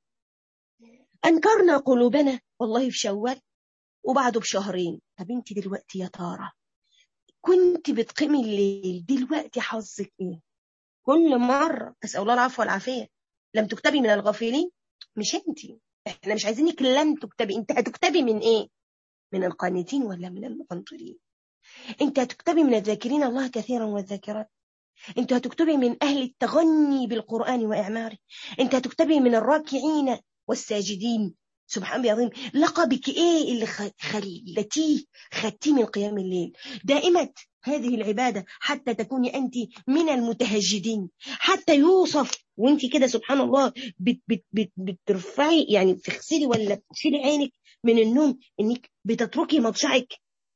أنكرنا قلوبنا والله في شوال وبعده بشهرين طب انت دلوقتي يا ترى كنت بتقيمي الليل دلوقتي حظك ايه كل مرة اسأل الله العفو والعافية لم تكتبي من الغافلين مش انت احنا مش عايزينك لن تكتبي انت هتكتبي من ايه من القانتين ولا من المقنطرين انت هتكتبي من الذاكرين الله كثيرا والذاكرات انت هتكتبي من اهل التغني بالقرآن واعماره انت هتكتبي من الراكعين والساجدين سبحان الله العظيم لقبك ايه اللي خلتيه خدتيه من قيام الليل دائمة هذه العبادة حتى تكوني أنت من المتهجدين حتى يوصف وانت كده سبحان الله بت بت بت بترفعي يعني تغسلي ولا تشيلي عينك من النوم انك بتتركي مضجعك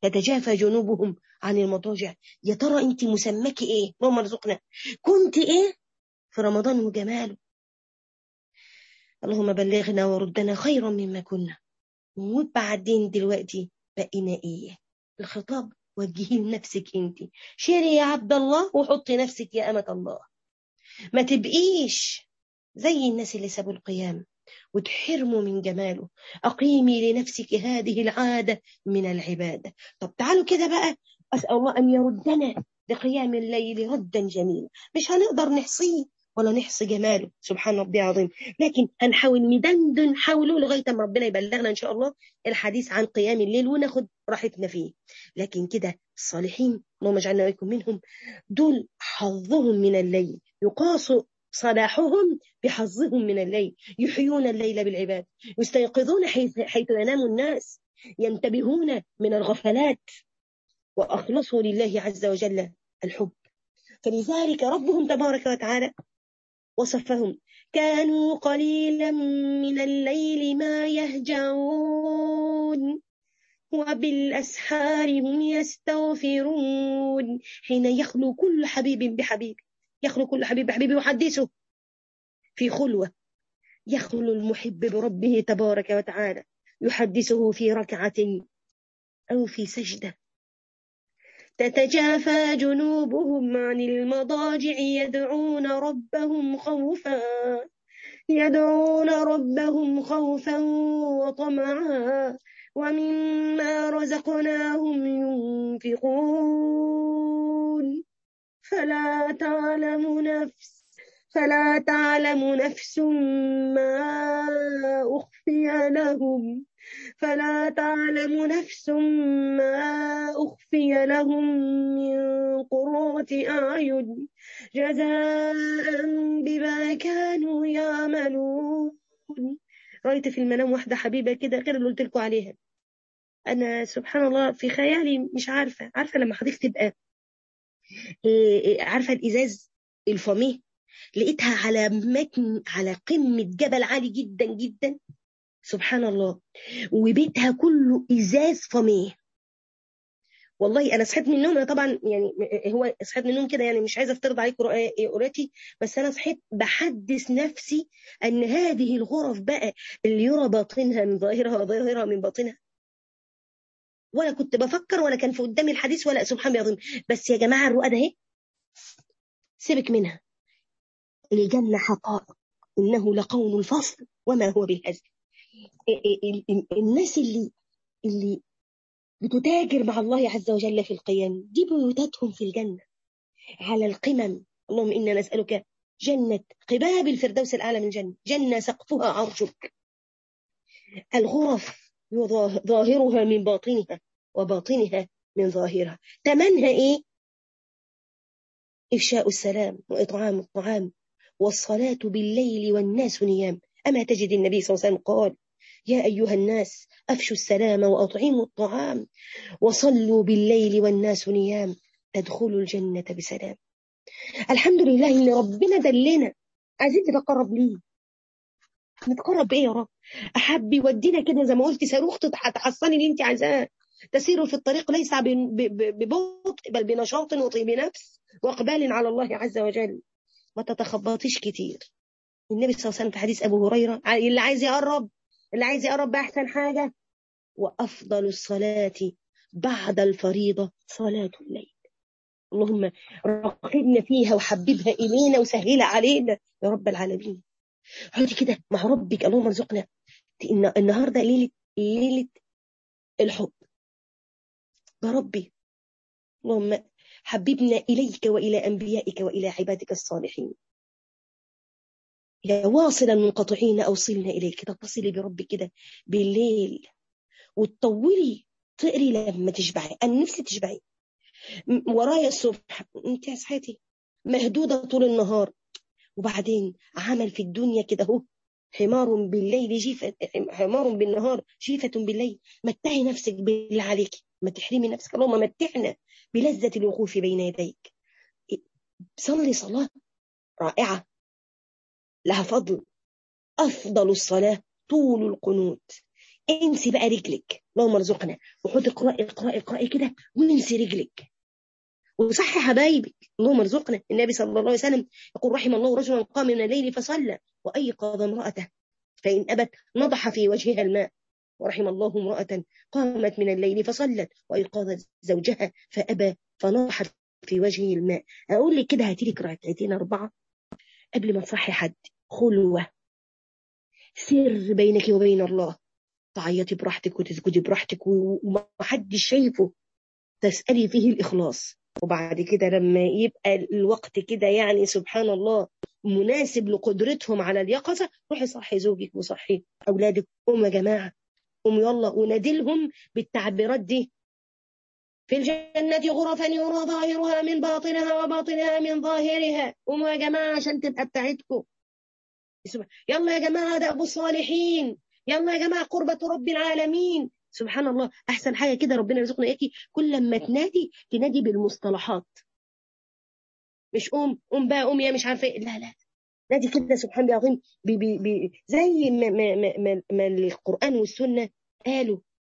تتجافى جنوبهم عن المضاجع يا ترى انت مسماك ايه اللهم ارزقنا كنت ايه في رمضان وجماله اللهم بلغنا وردنا خيرا مما كنا وبعدين دلوقتي بقينا ايه الخطاب وجهي لنفسك انت شيري يا عبد الله وحطي نفسك يا أمة الله ما تبقيش زي الناس اللي سابوا القيام وتحرموا من جماله أقيمي لنفسك هذه العادة من العبادة طب تعالوا كده بقى أسأل الله أن يردنا لقيام الليل ردا جميلا مش هنقدر نحصيه ولا نحصي جماله سبحان ربي العظيم لكن هنحاول ندندن حوله لغايه ما ربنا يبلغنا ان شاء الله الحديث عن قيام الليل وناخد راحتنا فيه لكن كده الصالحين اللهم اجعلنا واياكم منهم دول حظهم من الليل يقاس صلاحهم بحظهم من الليل يحيون الليل بالعباد يستيقظون حيث, حيث ينام الناس ينتبهون من الغفلات وأخلصوا لله عز وجل الحب فلذلك ربهم تبارك وتعالى وصفهم كانوا قليلا من الليل ما يهجعون وبالأسحار هم يستغفرون حين يخلو كل حبيب بحبيب يخلو كل حبيب بحبيب يحدثه في خلوة يخلو المحب بربه تبارك وتعالى يحدثه في ركعة أو في سجدة تتجافى جنوبهم عن المضاجع يدعون ربهم خوفا يدعون ربهم خوفا وطمعا ومما رزقناهم ينفقون فلا تعلم نفس فلا تعلم نفس ما أخفي لهم فلا تعلم نفس ما أخفي لهم من قرة أعين جزاء بما كانوا يعملون رأيت في المنام واحدة حبيبة كده غير اللي قلت لكم عليها أنا سبحان الله في خيالي مش عارفة عارفة لما حضرتك تبقى عارفة الإزاز الفاميه لقيتها على متن على قمة جبل عالي جدا جدا سبحان الله وبيتها كله ازاز فميه والله انا صحيت من النوم انا طبعا يعني هو صحيت من النوم كده يعني مش عايزه افترض عليكم قراءتي بس انا صحيت بحدث نفسي ان هذه الغرف بقى اللي يرى باطنها من ظاهرها وظاهرها من باطنها ولا كنت بفكر ولا كان في قدامي الحديث ولا سبحان الله بس يا جماعه الرؤى ده اهي سيبك منها الجنه حقائق انه لقول الفصل وما هو بالهزل الناس اللي اللي بتتاجر مع الله عز وجل في القيام دي بيوتاتهم في الجنة على القمم اللهم إنا نسألك جنة قباب الفردوس الأعلى من الجنة جنة سقفها عرشك الغرف ظاهرها من باطنها وباطنها من ظاهرها تمنها إيه إفشاء السلام وإطعام الطعام والصلاة بالليل والناس نيام أما تجد النبي صلى الله عليه وسلم قال يا أيها الناس أفشوا السلام وأطعموا الطعام وصلوا بالليل والناس نيام تدخلوا الجنة بسلام الحمد لله إن ربنا دلنا عايزين نتقرب ليه نتقرب بإيه يا رب أحب يودينا كده زي ما قلت صاروخ تحصني اللي أنت عايزاه تسير في الطريق ليس ببطء بل بنشاط وطيب نفس وإقبال على الله عز وجل ما تتخبطيش كتير النبي صلى الله عليه وسلم في حديث أبو هريرة اللي عايز يقرب اللي عايز يقرب بأحسن حاجة وأفضل الصلاة بعد الفريضة صلاة الليل اللهم رقبنا فيها وحببها إلينا وسهلها علينا يا رب العالمين اقعدي كده مع ربك اللهم ارزقنا النهارده ليلة ليلة الحب يا ربي اللهم حببنا إليك وإلى أنبيائك وإلى عبادك الصالحين يا واصلا منقطعين أوصلنا إليك تتصلي بربك كده بالليل وتطولي تقري لما تشبعي أنا نفسي تشبعي ورايا الصبح انت صحيتي مهدودة طول النهار وبعدين عمل في الدنيا كده اهو حمار بالليل جيفة حمار بالنهار جيفة بالليل متعي نفسك بالله عليك ما تحرمي نفسك اللهم متعنا بلذة الوقوف بين يديك صلي صلاة رائعة لها فضل أفضل الصلاة طول القنوت انسي بقى رجلك اللهم ارزقنا وحط اقرأي اقرأي اقرأي كده وانسي رجلك وصح حبايبك اللهم ارزقنا النبي صلى الله عليه وسلم يقول رحم الله رجلا قام من الليل فصلى وأيقظ امرأته فإن أبت نضح في وجهها الماء ورحم الله امرأة قامت من الليل فصلت وأيقظت زوجها فأبى فنضح في وجهه الماء أقول لك كده هاتي لك ركعتين أربعة قبل ما تصحي حد خلوة سر بينك وبين الله تعيطي براحتك وتسجدي براحتك ومحدش شايفه تسألي فيه الإخلاص وبعد كده لما يبقى الوقت كده يعني سبحان الله مناسب لقدرتهم على اليقظة روحي صحي زوجك وصحي أولادك قوموا يا جماعة قوموا يلا ونادلهم بالتعبيرات دي في الجنة غرفا يرى ظاهرها من باطنها وباطنها من ظاهرها قوموا يا جماعة عشان تبقى بتاعتكم يلا يا جماعة ده أبو الصالحين يلا يا جماعة قربة رب العالمين سبحان الله أحسن حاجة كده ربنا يرزقنا إياكي كل لما تنادي تنادي بالمصطلحات مش قوم قوم بقى قوم يا مش عارفة إيه لا لا نادي كده سبحان الله العظيم بي بي بي زي ما, ما, ما, ما, ما القرآن والسنة قالوا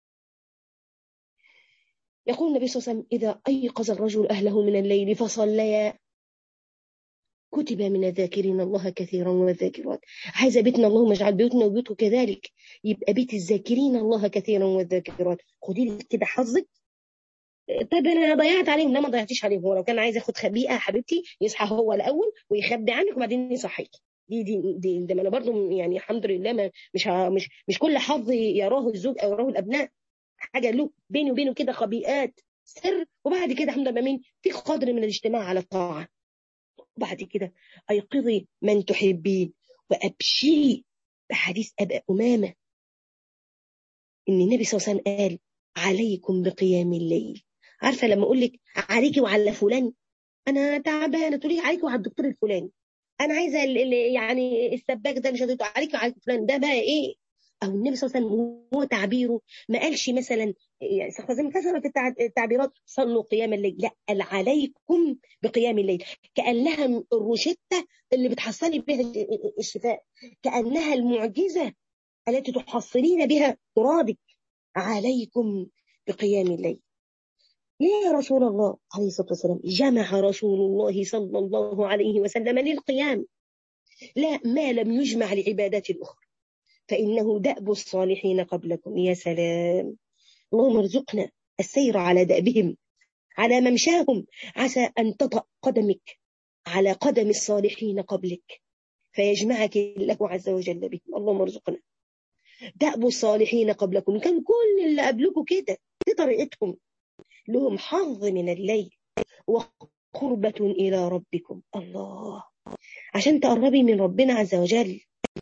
يقول النبي صلى الله عليه وسلم إذا أيقظ الرجل أهله من الليل فصليا كتب من الذاكرين الله كثيرا والذاكرات عايزه بيتنا اللهم اجعل بيوتنا وبيوتكم كذلك يبقى بيت الذاكرين الله كثيرا والذاكرات خدي لك كده حظك طيب انا ضيعت عليهم لا ما ضيعتيش عليهم هو لو كان عايز ياخد خبيئه حبيبتي يصحى هو الاول ويخبي عنك وبعدين يصحيك دي دي دي ده انا برضو يعني الحمد لله ما مش مش مش كل حظ يراه الزوج او يراه الابناء حاجه له بيني وبينه كده خبيئات سر وبعد كده الحمد لله مين في قدر من الاجتماع على الطاعه وبعد كده أيقظي من تحبين وأبشري بحديث أبا أمامة إن النبي صلى الله عليه وسلم قال عليكم بقيام الليل عارفة لما أقول لك عليكي وعلى فلان أنا تعبانة تقولي عليكي وعلى الدكتور الفلاني أنا عايزة يعني السباك ده مش هتقول عليكي وعلى فلان ده بقى إيه أو النبي صلى الله عليه وسلم هو تعبيره ما قالش مثلا يعني زي ما كثرت التعبيرات صلوا قيام الليل لا قال عليكم بقيام الليل كأنها الروشتة اللي بتحصلي بها الشفاء كأنها المعجزة التي تحصلين بها مرادك عليكم بقيام الليل ليه يا رسول الله عليه الصلاة والسلام جمع رسول الله صلى الله عليه وسلم للقيام لا ما لم يجمع لعبادات الأخرى فإنه دأب الصالحين قبلكم يا سلام اللهم ارزقنا السير على دأبهم على ممشاهم عسى أن تطأ قدمك على قدم الصالحين قبلك فيجمعك الله عز وجل بهم اللهم ارزقنا دأب الصالحين قبلكم كان كل اللي قبلكم كده دي طريقتهم لهم حظ من الليل وقربة إلى ربكم الله عشان تقربي من ربنا عز وجل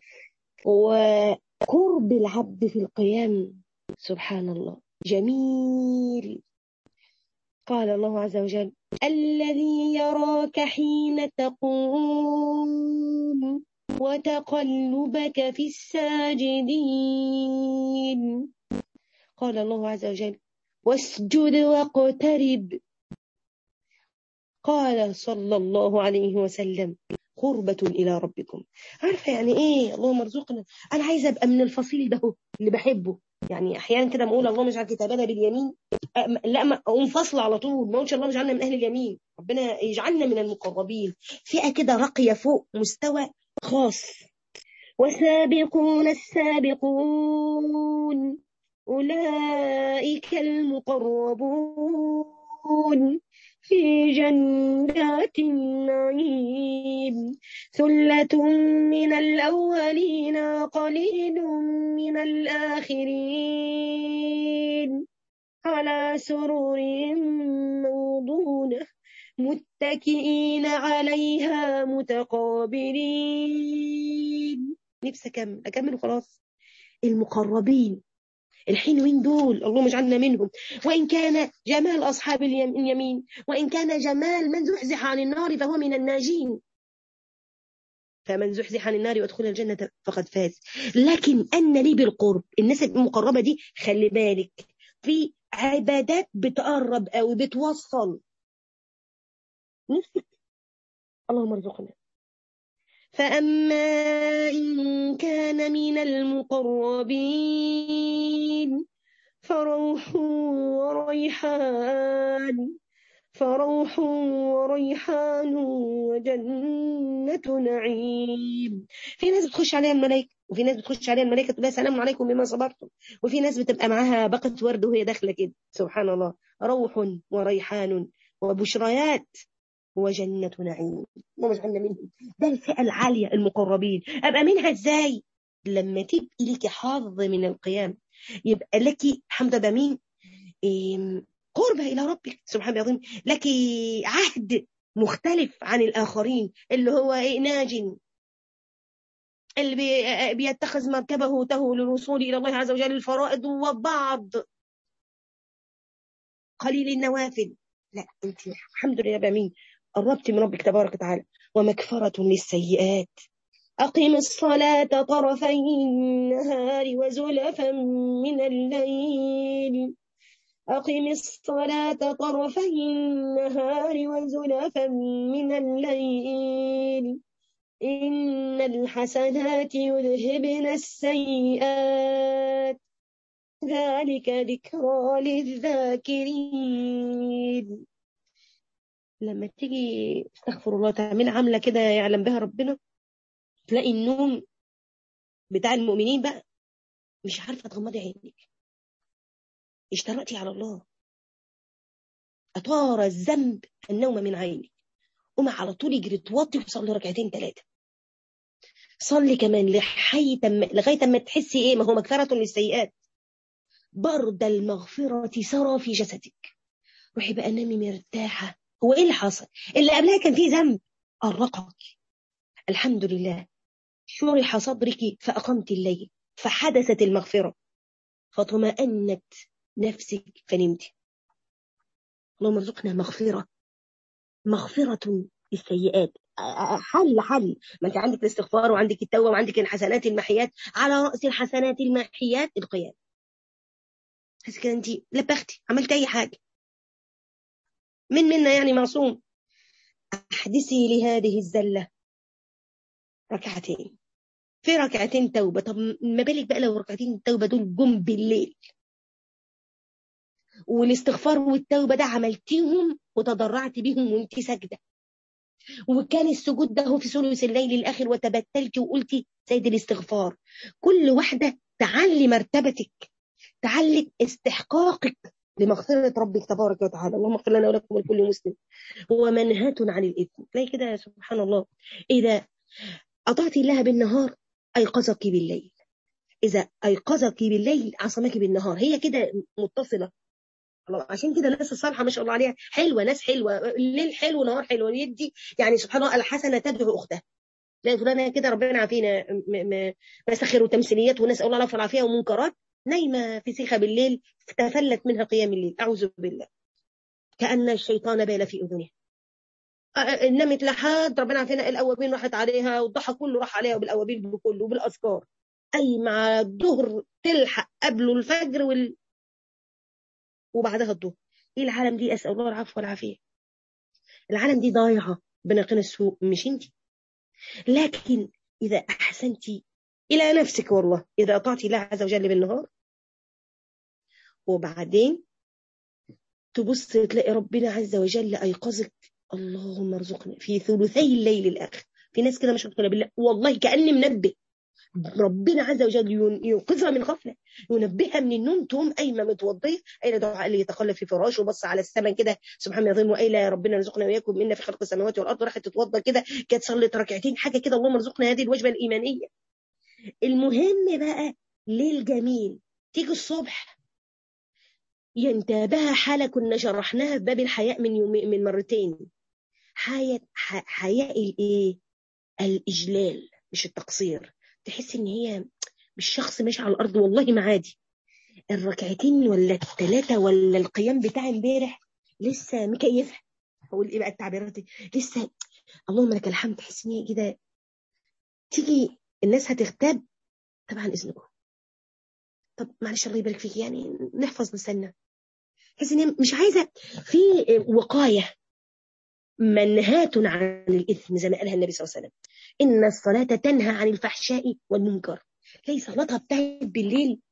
وقرب العبد في القيام سبحان الله جميل قال الله عز وجل الذي يراك حين تقوم وتقلبك في الساجدين قال الله عز وجل واسجد واقترب قال صلى الله عليه وسلم قربة إلى ربكم عارفة يعني إيه اللهم ارزقنا أنا عايزة أبقى من الفصيل ده اللي بحبه يعني أحيانا كده بقول اللهم اجعل كتابنا باليمين لا ما أقوم فصل على طول ما قلتش اللهم اجعلنا من أهل اليمين ربنا يجعلنا من المقربين فئة كده راقية فوق مستوى خاص وسابقون السابقون أولئك المقربون في جنات النعيم ثلة من الأولين قليل من الآخرين على سرور موضونة متكئين عليها متقابلين نفسي أكمل أكمل وخلاص المقربين الحلوين دول اللهم اجعلنا منهم وإن كان جمال أصحاب اليمين وإن كان جمال من زحزح عن النار فهو من الناجين فمن زحزح عن النار وادخل الجنة فقد فاز لكن أن لي بالقرب الناس المقربة دي خلي بالك في عبادات بتقرب أو بتوصل نفسك اللهم ارزقنا فأما إن كان من المقربين فروح وريحان فروح وريحان وجنة نعيم في ناس بتخش عليها الملائكة وفي ناس بتخش عليها الملائكة تقول لها سلام عليكم بما صبرتم وفي ناس بتبقى معاها باقة ورد وهي داخلة كده سبحان الله روح وريحان وبشريات وجنة نعيم اللهم اجعلنا منهم ده الفئة العالية المقربين أبقى منها إزاي لما تبقي لك حظ من القيام يبقى لك حمد بمين قربة إلى ربك سبحانه العظيم لك عهد مختلف عن الآخرين اللي هو إيه ناج اللي بي بيتخذ مركبه ته للوصول إلى الله عز وجل الفرائض وبعض قليل النوافل لا أنت الحمد لله بمين قربت من ربك تبارك وتعالى ومكفرة للسيئات أقم الصلاة طرفي النهار وزلفا من الليل أقم الصلاة طرفي النهار وزلفا من الليل إن الحسنات يذهبن السيئات ذلك ذكرى للذاكرين لما تيجي استغفر الله تعمل عامله كده يعلم بها ربنا تلاقي النوم بتاع المؤمنين بقى مش عارفه تغمضي عينك اشترأتي على الله أطار الذنب النوم من عينك قوم على طول اجري توطي وصلي ركعتين ثلاثة صلي كمان لحي تم... لغاية ما تحسي ايه ما هو مغفرة للسيئات برد المغفرة سرى في جسدك روحي بقى نامي مرتاحة هو ايه اللي حصل اللي قبلها كان فيه ذنب أرقك الحمد لله شرح صدرك فأقمت الليل فحدثت المغفرة فاطمأنت نفسك فنمت اللهم ارزقنا مغفرة مغفرة السيئات حل حل ما انت عندك الاستغفار وعندك التوبة وعندك الحسنات المحيات على رأس الحسنات المحيات القيام بس كده انت لبختي عملت اي حاجة من منا يعني معصوم احدثي لهذه الزلة ركعتين في ركعتين توبة طب ما بالك بقى لو ركعتين التوبة دول جم بالليل والاستغفار والتوبة ده عملتيهم وتضرعت بيهم وانت ساجدة وكان السجود ده هو في ثلث الليل الآخر وتبتلتي وقلتي سيد الاستغفار كل واحدة تعلي مرتبتك تعلي استحقاقك لمغفرة ربك تبارك وتعالى اللهم اغفر لنا ولكم ولكل مسلم ومنهاة عن الإثم تلاقي كده سبحان الله إذا أطعت الله بالنهار أيقظك بالليل إذا أيقظك بالليل عصمك بالنهار هي كده متصلة عشان كده الناس الصالحه ما شاء الله عليها حلوه ناس حلوه الليل حلو نهار حلو يدي يعني سبحان الله الحسنه تدعو اختها لا فلانه كده ربنا عافينا مسخر وتمثيليات ونسال الله العفو والعافيه ومنكرات نايمه في سيخه بالليل تفلت منها قيام الليل اعوذ بالله كان الشيطان بال في اذنها نمت لحد ربنا عافينا الاوابين راحت عليها والضحى كله راح عليها وبالاوابين بكله وبالاذكار اي مع الظهر تلحق قبله الفجر وال وبعدها الظهر ايه العالم دي اسال الله العفو والعافيه العالم دي ضايعه بناقين السوق مش انت لكن اذا احسنت الى نفسك والله اذا اطعت الله عز وجل بالنهار وبعدين تبص تلاقي ربنا عز وجل ايقظك اللهم ارزقنا في ثلثي الليل الاخر في ناس كده مش هتقول بالله والله كاني منبه ربنا عز وجل ينقذها من غفله ينبهها من النوم تقوم قايمه متوضيه قايله دعاء اللي يتخلف في فراشه وبص على السماء كده سبحان الله وقايله يا ربنا ارزقنا واياكم منا في خلق السماوات والارض راحت تتوضى كده كانت صلت ركعتين حاجه كده اللهم ارزقنا هذه الوجبه الايمانيه المهم بقى ليل جميل تيجي الصبح ينتابها حاله كنا شرحناها في باب الحياء من يوم من مرتين حياء حياء الايه الاجلال مش التقصير تحس ان هي مش شخص ماشي على الارض والله ما عادي الركعتين ولا الثلاثه ولا القيام بتاع امبارح لسه مكيفها اقول ايه بقى التعبيرات دي لسه اللهم لك الحمد تحس ان هي كده تيجي الناس هتغتاب طبعا اذنكم طب معلش الله يبارك فيك يعني نحفظ لساننا تحس ان هي مش عايزه في وقايه منهاة عن الإثم زي ما قالها النبي صلى الله عليه وسلم إن الصلاة تنهى عن الفحشاء والمنكر تلاقي صلاتها بتاعت بالليل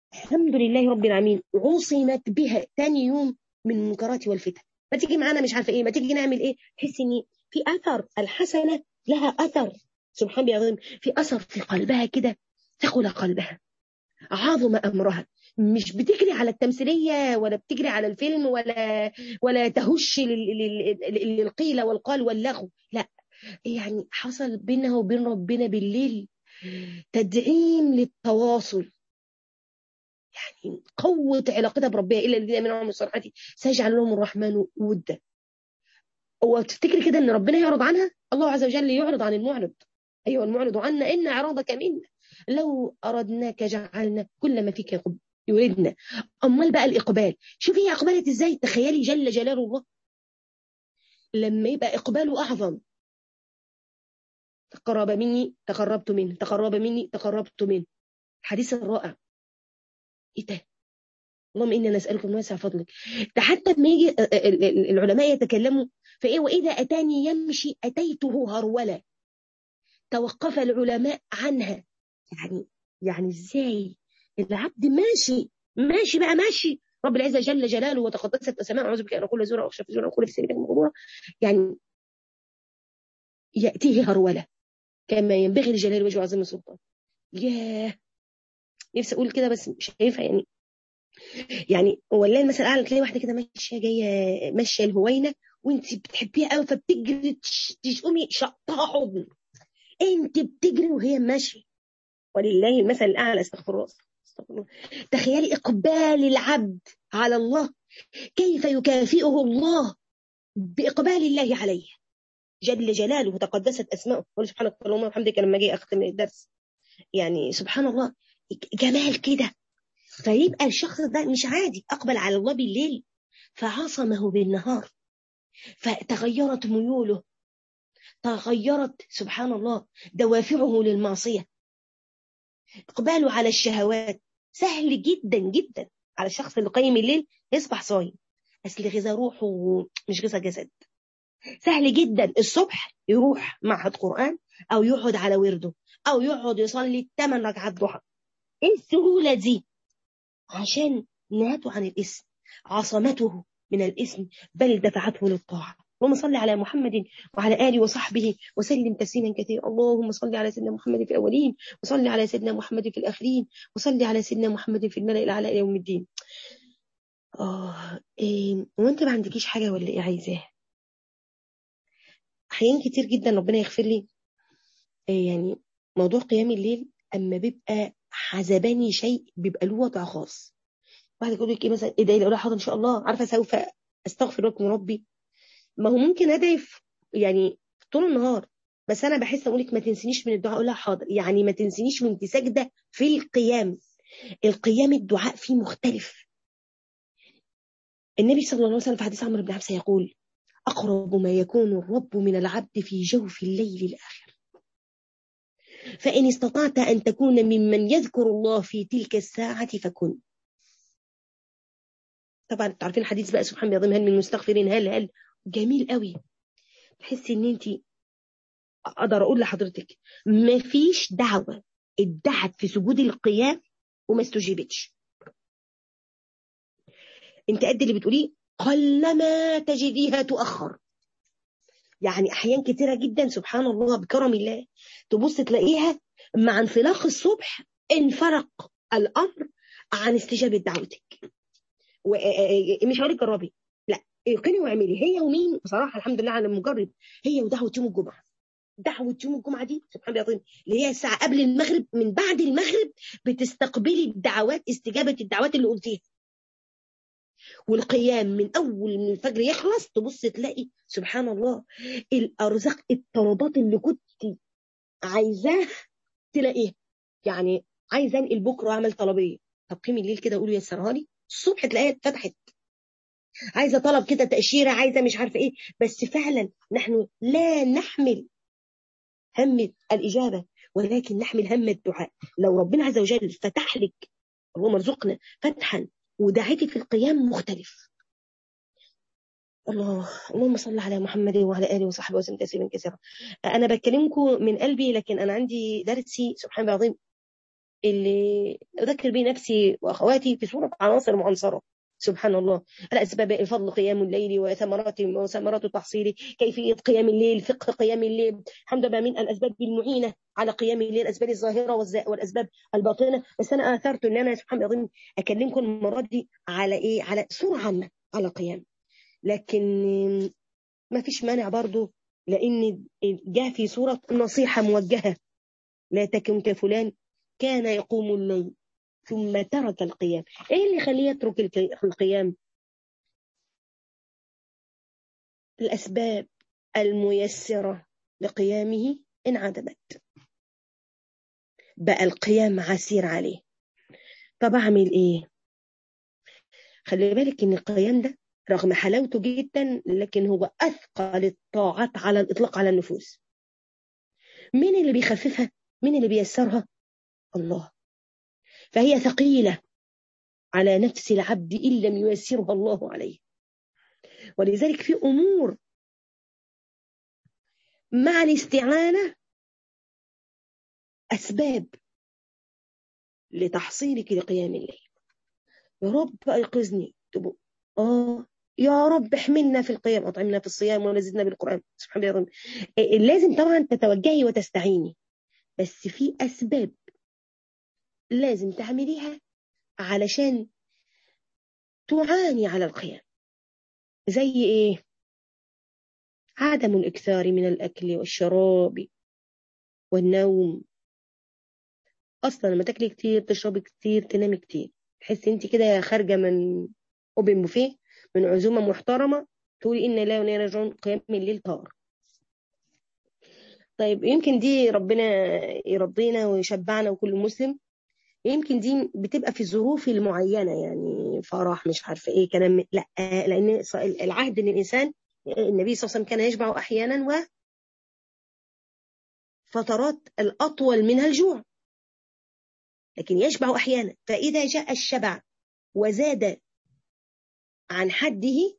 الحمد لله رب العالمين عصمت بها تاني يوم من المنكرات والفتن ما تيجي معانا مش عارفه ايه ما تيجي نعمل ايه تحس ان في اثر الحسنه لها اثر سبحان الله العظيم في اثر في قلبها كده ثقل قلبها عظم امرها مش بتجري على التمثيليه ولا بتجري على الفيلم ولا ولا تهش للقيل والقال واللغو لا يعني حصل بينها وبين ربنا بالليل تدعيم للتواصل يعني قوة علاقتها بربها إلا الذين من عمر الصالحات سيجعل لهم الرحمن ودا وتفتكري كده ان ربنا يعرض عنها الله عز وجل يعرض عن المعرض ايها المعرض عنا ان اعراضك منا لو اردناك جعلنا كل ما فيك يريدنا امال بقى الاقبال شوفي هي اقبلت ازاي تخيلي جل جلال الله لما يبقى اقباله اعظم تقرب مني تقربت منه تقرب مني تقربت منه الحديث الرائع ايه ده اللهم انا نسالك من واسع فضلك ده حتى لما يجي العلماء يتكلموا فايه واذا اتاني يمشي اتيته هروله توقف العلماء عنها يعني يعني ازاي العبد ماشي ماشي بقى ماشي رب العزه جل جلاله وتقدست اسماء اعوذ بك ان اقول زورا واخشى في زورا واقول في سبيلك مغرورا يعني ياتيه هروله كما ينبغي لجلال وجه عظيم السلطان ياه نفسي اقول كده بس مش هينفع يعني يعني والله المثل الاعلى تلاقي واحده كده ماشيه جايه ماشيه الهوينه وانت بتحبيها قوي فبتجري تقومي شقطها حضن انت بتجري وهي ماشيه ولله المثل الاعلى استغفر الله استغفر الله تخيلي اقبال العبد على الله كيف يكافئه الله باقبال الله عليه جل جلاله وتقدست اسماؤه قل سبحانك اللهم وبحمدك لما جاي اختم الدرس يعني سبحان الله جمال كده فيبقى الشخص ده مش عادي اقبل على الله بالليل فعصمه بالنهار فتغيرت ميوله تغيرت سبحان الله دوافعه للمعصيه اقباله على الشهوات سهل جدا جدا على الشخص اللي قايم الليل يصبح صايم اصل غذاء روحه مش غذاء جسد سهل جدا الصبح يروح معهد قرآن أو يقعد على ورده أو يقعد يصلي 8 ركعات ضحى إيه السهولة دي؟ عشان نهته عن الاسم عصمته من الاسم بل دفعته للطاعة اللهم صل على محمد وعلى آله وصحبه وسلم تسليما كثيرا اللهم صل على سيدنا محمد في الأولين وصل على سيدنا محمد في الآخرين وصل على سيدنا محمد في الملأ الأعلى إلى يوم الدين آه إيه وأنت ما عندكيش حاجة ولا إيه عايزاه احيان كتير جدا ربنا يغفر لي يعني موضوع قيام الليل اما بيبقى حزبني شيء بيبقى له وضع خاص واحد يقول لك ايه مثلا ادعي لي اقول حاضر ان شاء الله عارفه سوف استغفر لكم ربي ما هو ممكن ادعي يعني طول النهار بس انا بحس اقول لك ما تنسينيش من الدعاء اقول لها حاضر يعني ما تنسينيش وانت ساجده في القيام القيام الدعاء فيه مختلف النبي صلى الله عليه وسلم في حديث عمرو بن عبسه يقول أقرب ما يكون الرب من العبد في جوف الليل الآخر فإن استطعت أن تكون ممن يذكر الله في تلك الساعة فكن طبعا تعرفين الحديث بقى سبحان الله هل من المستغفرين هل هل جميل قوي تحسي ان انت اقدر اقول لحضرتك ما فيش دعوه ادعت في سجود القيام وما استجيبتش انت قد اللي بتقوليه قلما تجديها تؤخر يعني احيان كتيره جدا سبحان الله بكرم الله تبص تلاقيها مع انفلاق الصبح انفرق الامر عن استجابه دعوتك مش هقول جربي لا ايقني واعملي هي ومين بصراحه الحمد لله على المجرب هي ودعوه يوم الجمعه دعوه يوم الجمعه دي سبحان الله العظيم اللي هي الساعه قبل المغرب من بعد المغرب بتستقبلي الدعوات استجابه الدعوات اللي قلتيها والقيام من اول من الفجر يخلص تبص تلاقي سبحان الله الارزاق الطلبات اللي كنت عايزاه تلاقيها يعني عايزه انقل بكره اعمل طلبيه طب قيمي الليل كده قولي يسرها لي الصبح تلاقيها اتفتحت عايزه طلب كده تاشيره عايزه مش عارفه ايه بس فعلا نحن لا نحمل هم الاجابه ولكن نحمل هم الدعاء لو ربنا عز وجل فتح لك اللهم ارزقنا فتحا ودعيتي في القيام مختلف الله اللهم صل على محمد وعلى اله وصحبه وسلم تسليما كثيرا انا بكلمكم من قلبي لكن انا عندي درسي سبحان الله العظيم اللي اذكر به نفسي واخواتي في سوره عناصر معنصره سبحان الله الأسباب فضل قيام الليل وثمرات وثمرات تحصيله كيفية قيام الليل فقه قيام الليل الحمد لله من الأسباب المعينة على قيام الليل الأسباب الظاهرة والأسباب الباطنة بس أنا آثرت أن أنا سبحان الله أكلمكم المرة دي على إيه على صورة عامة على قيام لكن ما فيش مانع برضو لأن جاء في صورة نصيحة موجهة لا تكن كفلان كان يقوم الليل ثم ترك القيام ايه اللي يخليه يترك القيام الاسباب الميسره لقيامه انعدمت بقى القيام عسير عليه طب اعمل ايه خلي بالك ان القيام ده رغم حلاوته جدا لكن هو اثقل الطاعات على الاطلاق على النفوس مين اللي بيخففها مين اللي بيسرها الله فهي ثقيلة على نفس العبد إن لم ييسرها الله عليه ولذلك في أمور مع الاستعانة أسباب لتحصيلك لقيام الليل يا رب أيقظني تبقى آه يا رب احملنا في القيام أطعمنا في الصيام ونزدنا بالقرآن سبحان الله لازم طبعا تتوجهي وتستعيني بس في أسباب لازم تعمليها علشان تعاني على القيام زي ايه عدم الاكثار من الاكل والشراب والنوم اصلا لما تاكلي كتير تشربي كتير تنامي كتير تحسي انت كده خارجه من اوبن بوفيه من عزومه محترمه تقولي ان لا ولا راجعون قيام الليل طار طيب يمكن دي ربنا يرضينا ويشبعنا وكل مسلم يمكن دي بتبقى في الظروف المعينه يعني فرح مش عارفه ايه كلام لا لان العهد ان الانسان النبي صلى الله عليه وسلم كان يشبع احيانا و فترات الاطول منها الجوع لكن يشبع احيانا فاذا جاء الشبع وزاد عن حده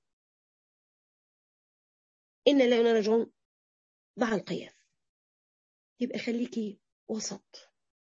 ان لا نرجعون ضع القيام يبقى خليكي وسط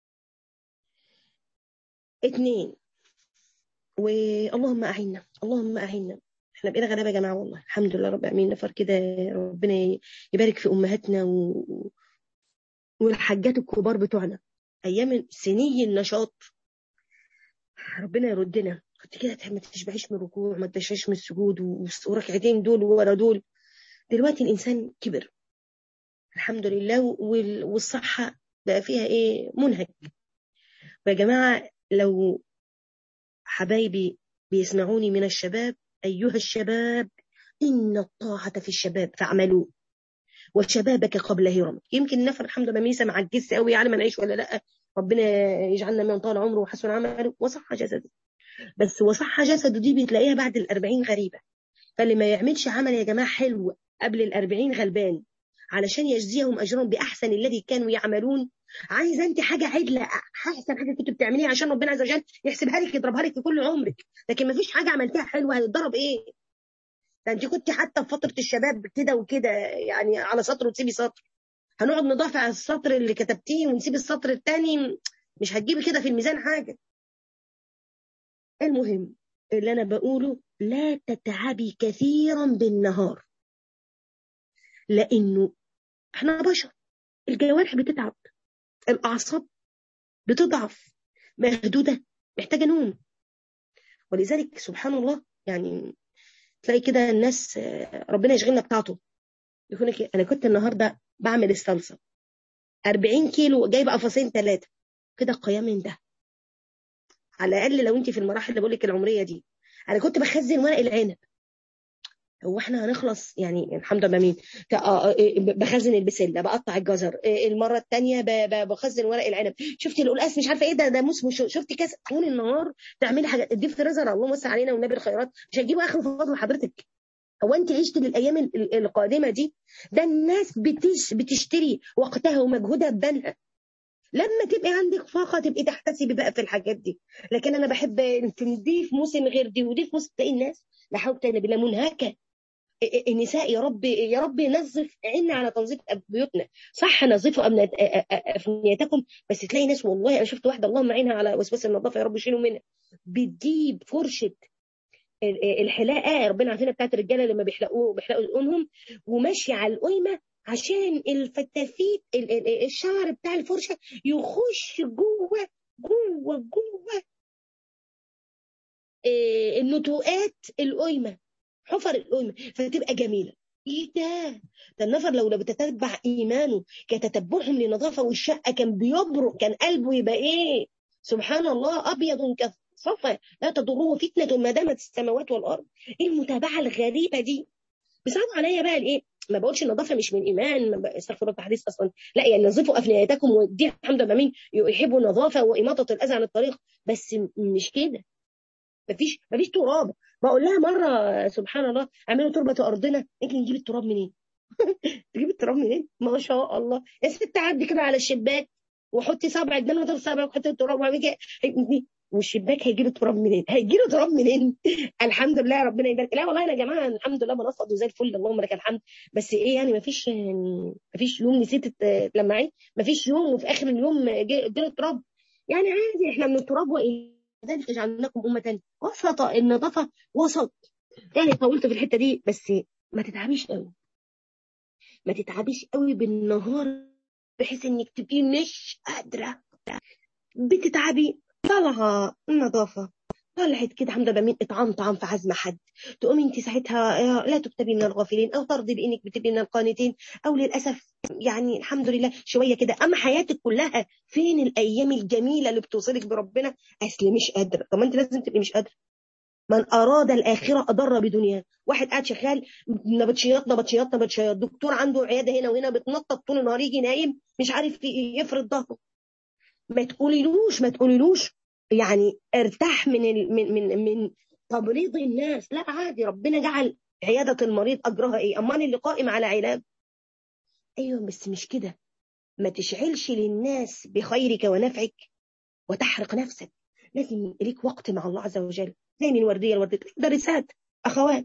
اتنين واللهم أعنا اللهم أعنا احنا بقينا غلابة يا جماعة والله الحمد لله رب العالمين نفر كده ربنا يبارك في أمهاتنا و... والحاجات الكبار بتوعنا أيام سني النشاط ربنا يردنا كنت كده ما تشبعيش من الركوع ما تشبعيش من السجود وركعتين دول ورا دول دلوقتي الإنسان كبر الحمد لله والصحة بقى فيها إيه منهك يا جماعة لو حبايبي بيسمعوني من الشباب أيها الشباب إن الطاعة في الشباب فاعملوا وشبابك قبل هرمك يمكن نفر الحمد لله ميسا معجزة قوي يعني ما نعيش ولا لا ربنا يجعلنا من طال عمره وحسن عمله وصح جسده بس وصح جسده دي بتلاقيها بعد الأربعين غريبة فاللي ما يعملش عمل يا جماعة حلو قبل الأربعين غلبان علشان يجزيهم أجرهم بأحسن الذي كانوا يعملون عايزه انت حاجه عدله احسن حاجه كنت بتعمليها عشان ربنا عز وجل يحسبها لك يضربها لك في كل عمرك لكن ما فيش حاجه عملتيها حلوه هيتضرب ايه ده انت كنت حتى في فتره الشباب كده وكده يعني على سطر وتسيبي سطر هنقعد نضافع السطر اللي كتبتيه ونسيب السطر الثاني مش هتجيبي كده في الميزان حاجه المهم اللي انا بقوله لا تتعبي كثيرا بالنهار لانه احنا بشر الجوارح بتتعب الأعصاب بتضعف مهدودة محتاجة نوم ولذلك سبحان الله يعني تلاقي كده الناس ربنا يشغلنا بتاعته يقول لك أنا كنت النهاردة بعمل الصلصة 40 كيلو جايبة قفصين ثلاثة كده قيام من ده على الأقل لو أنت في المراحل اللي بقول لك العمرية دي أنا كنت بخزن ورق العنب هو احنا هنخلص يعني الحمد لله مين بخزن البسله بقطع الجزر المره الثانيه بخزن ورق العنب شفتي القلقاس مش عارفه ايه ده ده موس شفتي كاس طول النهار تعملي حاجات دي فريزر اللهم وسع علينا والنبي الخيرات مش هتجيبوا اخر فضل حضرتك هو انت عشت للايام القادمه دي ده الناس بتش بتشتري وقتها ومجهودها ببالها لما تبقي عندك فاقه تبقي تحتسبي بقى في الحاجات دي لكن انا بحب دي في موسم غير دي ودي في موسم تلاقي الناس لا حول ولا بالله منهكه النساء يا رب يا رب نظف عنا على تنظيف بيوتنا صح نظفوا افنيتكم بس تلاقي ناس والله انا شفت واحده اللهم عينها على وسواس النظافه يا رب شيلوا منها بتجيب فرشه الحلاقه ربنا عارفينها بتاعت الرجاله لما بيحلقوا بيحلقوا دقونهم وماشيه على القيمه عشان الفتافيت الشعر بتاع الفرشه يخش جوه جوه جوه النتوءات القيمه حفر القيمه فتبقى جميله ايه ده ده النفر لو بتتبع ايمانه كتتبعهم لنظافه والشقه كان بيبرق كان قلبه يبقى ايه سبحان الله ابيض كالصفا لا تضره فتنه ما دامت السماوات والارض ايه المتابعه الغريبه دي بيصعبوا عليا بقى الايه ما بقولش النظافه مش من ايمان استغفر الله الحديث اصلا لا يعني نظفوا افنيتكم ودي الحمد لله مين يحبوا النظافه واماطه الاذى عن الطريق بس مش كده مفيش مفيش تراب بقول لها مره سبحان الله اعملوا تربه ارضنا انت نجيب التراب منين تجيب التراب منين ما شاء الله يا ست عدي كده على الشباك وحطي صابعك ده غير صابعك وحطي التراب وعملي والشباك هيجي له تراب منين؟ هيجي له تراب منين؟ الحمد لله ربنا يبارك لا والله يا جماعه الحمد لله بنفض وزي الفل اللهم لك الحمد بس ايه يعني ما فيش يعني ما فيش يوم نسيت تلمعي ما فيش يوم وفي اخر اليوم جه له تراب يعني عادي احنا من التراب وايه ذلك جعلناكم امه وسط النظافه وسط يعني طولت في الحته دي بس ما تتعبيش قوي ما تتعبيش قوي بالنهار بحيث انك تبقي مش قادره بتتعبي طالعه النظافه طلعت كده الحمد لله مين اطعام طعام في عزم حد تقومي انت ساعتها لا تكتبي من الغافلين او ترضي بانك بتبقي من القانتين او للاسف يعني الحمد لله شويه كده اما حياتك كلها فين الايام الجميله اللي بتوصلك بربنا اصل مش قادره طب ما انت لازم تبقي مش قادره من اراد الاخره اضر بدنياه واحد قاعد شغال نبطشيات نبطشيات نبطشيات دكتور عنده عياده هنا وهنا بتنطط طول النهار يجي نايم مش عارف يفرد ظهره ما تقوليلوش ما تقوليلوش يعني ارتاح من ال... من من من تمريض الناس لا عادي ربنا جعل عياده المريض اجرها ايه امال اللي قائم على علاج ايوه بس مش كده ما تشعلش للناس بخيرك ونفعك وتحرق نفسك لازم ليك وقت مع الله عز وجل زي من ورديه لورديه مدرسات اخوات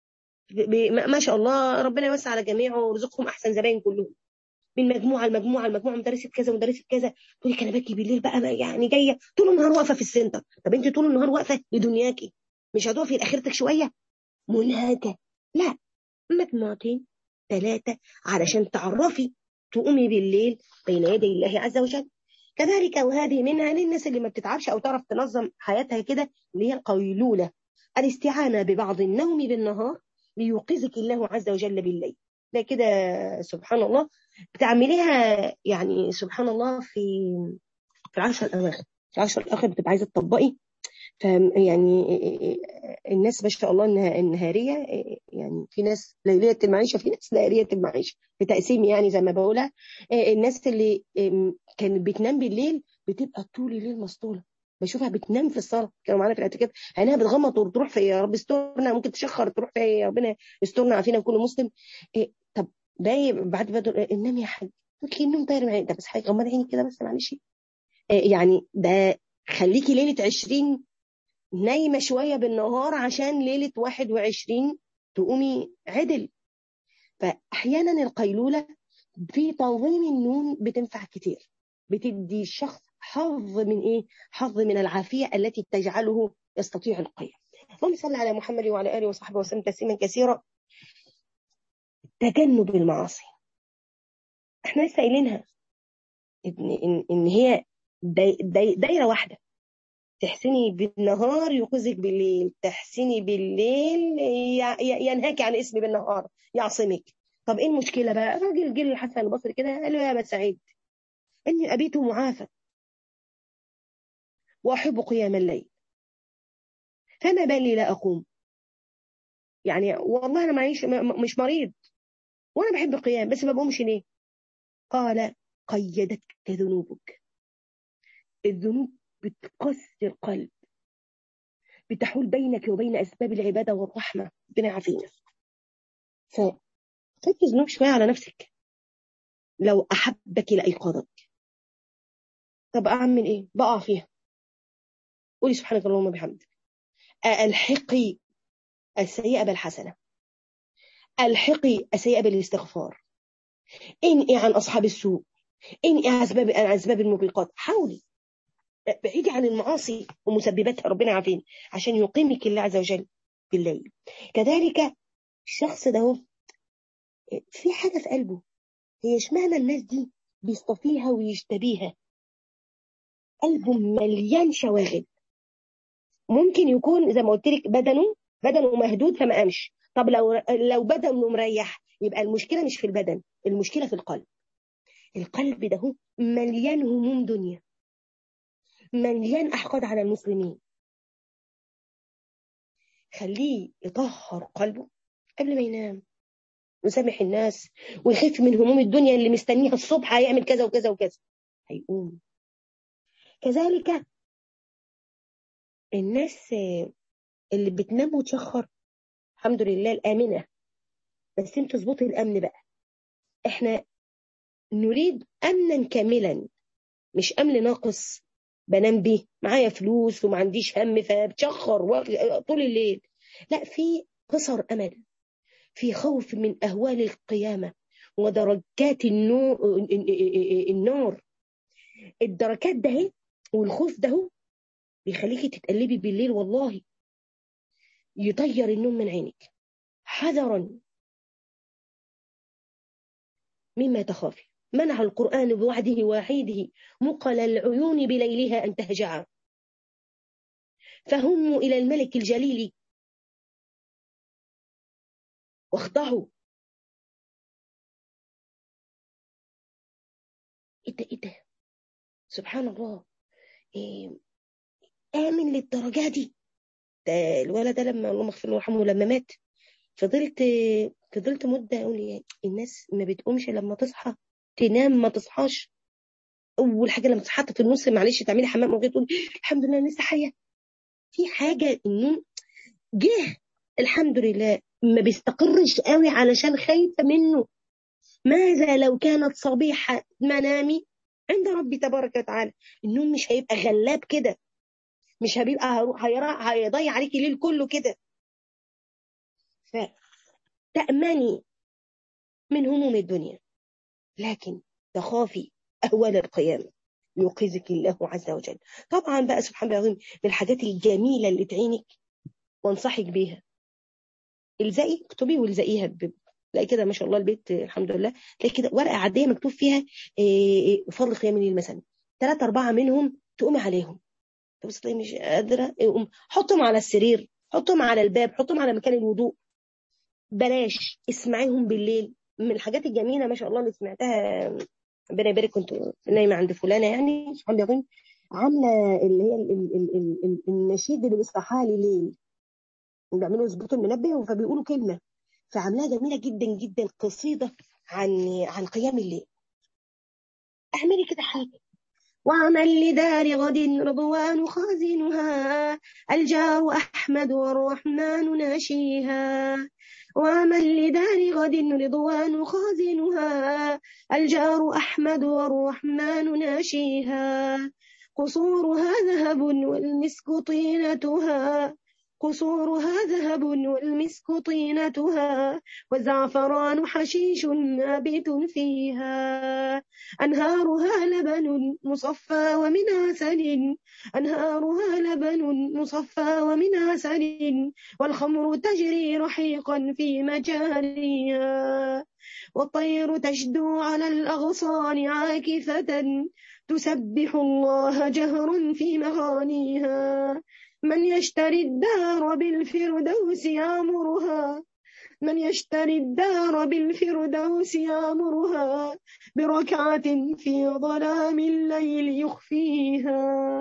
ما شاء الله ربنا يوسع على جميع ويرزقهم احسن زباين كلهم من مجموعه لمجموعه لمجموعه مدرسه كذا ومدرسه كذا تقول لك انا باجي بالليل بقى يعني جايه طول النهار واقفه في السنتر طب انت طول النهار واقفه لدنياكي مش هتقفي لاخرتك شويه منهكه لا مجموعتين ثلاثه علشان تعرفي تقومي بالليل بين يدي الله عز وجل كذلك وهذه منها للناس اللي ما بتتعبش او تعرف تنظم حياتها كده اللي هي القيلوله الاستعانه ببعض النوم بالنهار ليوقظك الله عز وجل بالليل ده كده سبحان الله بتعمليها يعني سبحان الله في في العشر الاواخر في العشر الاواخر بتبقى عايزه تطبقي يعني الناس ما شاء الله النهاريه يعني في ناس ليليه المعيشه في ناس نهاريه المعيشه في تقسيم يعني زي ما بقولها الناس اللي كانت بتنام بالليل بتبقى طول الليل مسطوله بشوفها بتنام في الصلاه كانوا معانا في الاعتكاف عينها بتغمض وتروح في يا رب استرنا ممكن تشخر تروح في ربنا يسترنا عافينا كل مسلم إيه طب باقي بعد بدر نام يا حاج قلت لي النوم طاير معايا ده بس حاجه غمض عيني كده بس معلش إيه يعني ده خليكي ليله 20 نايمه شويه بالنهار عشان ليله 21 تقومي عدل فاحيانا القيلوله في تنظيم النوم بتنفع كتير بتدي الشخص حظ من ايه؟ حظ من العافيه التي تجعله يستطيع القيام. اللهم صل على محمد وعلى اله وصحبه وسلم تسليما كثيرا. تجنب المعاصي. احنا لسه قايلينها ان ان, إن هي داي داي دايره واحده. تحسني بالنهار يوقظك بالليل، تحسني بالليل ينهاك عن اسمي بالنهار، يعصمك. طب ايه المشكله بقى؟ الراجل جه الحسن البصري كده قال له يا ابا سعيد اني ابيت معافى واحب قيام الليل فما بالي لا اقوم يعني والله انا معيش مش مريض وانا بحب القيام بس ما بقومش ليه قال قيدتك ذنوبك الذنوب بتقسي القلب بتحول بينك وبين اسباب العباده والرحمه ربنا يعافينا فخدي ذنوب شويه على نفسك لو احبك لايقظك طب اعمل ايه بقع فيها قولي سبحانك اللهم وبحمدك الحقي السيئه بالحسنه الحقي السيئة بالاستغفار انقي عن أصحاب السوء انقي عن أسباب عن أسباب الموبقات حاولي بعيدي عن المعاصي ومسبباتها ربنا عارفين عشان يقيمك الله عز وجل بالليل كذلك الشخص ده هو في حاجة في قلبه هي اشمعنى الناس دي بيصطفيها ويجتبيها قلبه مليان شواغل ممكن يكون زي ما قلت لك بدنه بدنه مهدود فما قامش طب لو لو بدنه مريح يبقى المشكله مش في البدن المشكله في القلب القلب ده هو مليان هموم دنيا مليان احقاد على المسلمين خليه يطهر قلبه قبل ما ينام ويسامح الناس ويخف من هموم الدنيا اللي مستنيها الصبح هيعمل كذا وكذا وكذا هيقوم كذلك الناس اللي بتنام وتشخر الحمد لله الآمنة بس انت اظبطي الأمن بقى احنا نريد أمنا كاملا مش أمن ناقص بنام بيه معايا فلوس وما عنديش هم فبتشخر طول الليل لا في قصر أمل في خوف من أهوال القيامة ودرجات النور النار الدركات ده والخوف ده بيخليكي تتقلبي بالليل والله يطير النوم من عينك حذرا مما تخافي منع القرآن بوعده وعيده مقل العيون بليلها أن تهجع فهموا إلى الملك الجليل واخضعوا ايه ده ايه ده سبحان الله إيه آمن للدرجة دي ده الولد ده لما الله يغفر له ويرحمه لما مات فضلت فضلت مدة أقول يعني الناس ما بتقومش لما تصحى تنام ما تصحاش أول حاجة لما تصحى في النص معلش تعملي حمام وجاي تقول الحمد لله أنا لسه حية في حاجة النوم جه الحمد لله ما بيستقرش قوي علشان خايفة منه ماذا لو كانت صبيحة منامي عند ربي تبارك وتعالى النوم مش هيبقى غلاب كده مش هيبقى هروح هيضيع عليكي الليل كله كده فتأمني من هموم الدنيا لكن تخافي أهوال القيامة يوقظك الله عز وجل طبعا بقى سبحان الله من الحاجات الجميلة اللي تعينك وانصحك بيها الزقي اكتبي والزقيها ب... تلاقي كده ما شاء الله البيت الحمد لله تلاقي كده ورقه عاديه مكتوب فيها إيه فضل قيام الليل مثلا ثلاثة أربعة منهم تقومي عليهم بس مش قادرة حطهم على السرير حطهم على الباب حطهم على مكان الوضوء بلاش اسمعيهم بالليل من الحاجات الجميلة ما شاء الله اللي سمعتها ربنا يبارك كنت نايمة عند فلانة يعني سبحان الله عاملة اللي هي النشيد اللي بيصحى لي ليل بيعملوا يظبطوا المنبه فبيقولوا كلمة فعاملاها جميلة جدا جدا قصيدة عن عن قيام الليل اعملي كده حاجة وعمل لدار غد رضوان خازنها الجار أحمد والرحمن ناشيها وعمل لدار غد رضوان خازنها الجار أحمد والرحمن ناشيها قصورها ذهب والمسك طينتها قصورها ذهب والمسك طينتها والزعفران حشيش نابت فيها أنهارها لبن مصفى ومن عسل أنهارها لبن مصفى ومن عسل والخمر تجري رحيقا في مجاريها والطير تشدو على الأغصان عاكفة تسبح الله جهرا في مغانيها من يشتري الدار بالفردوس يامرها من يشتري الدار بالفردوس يامرها بركعة في ظلام الليل يخفيها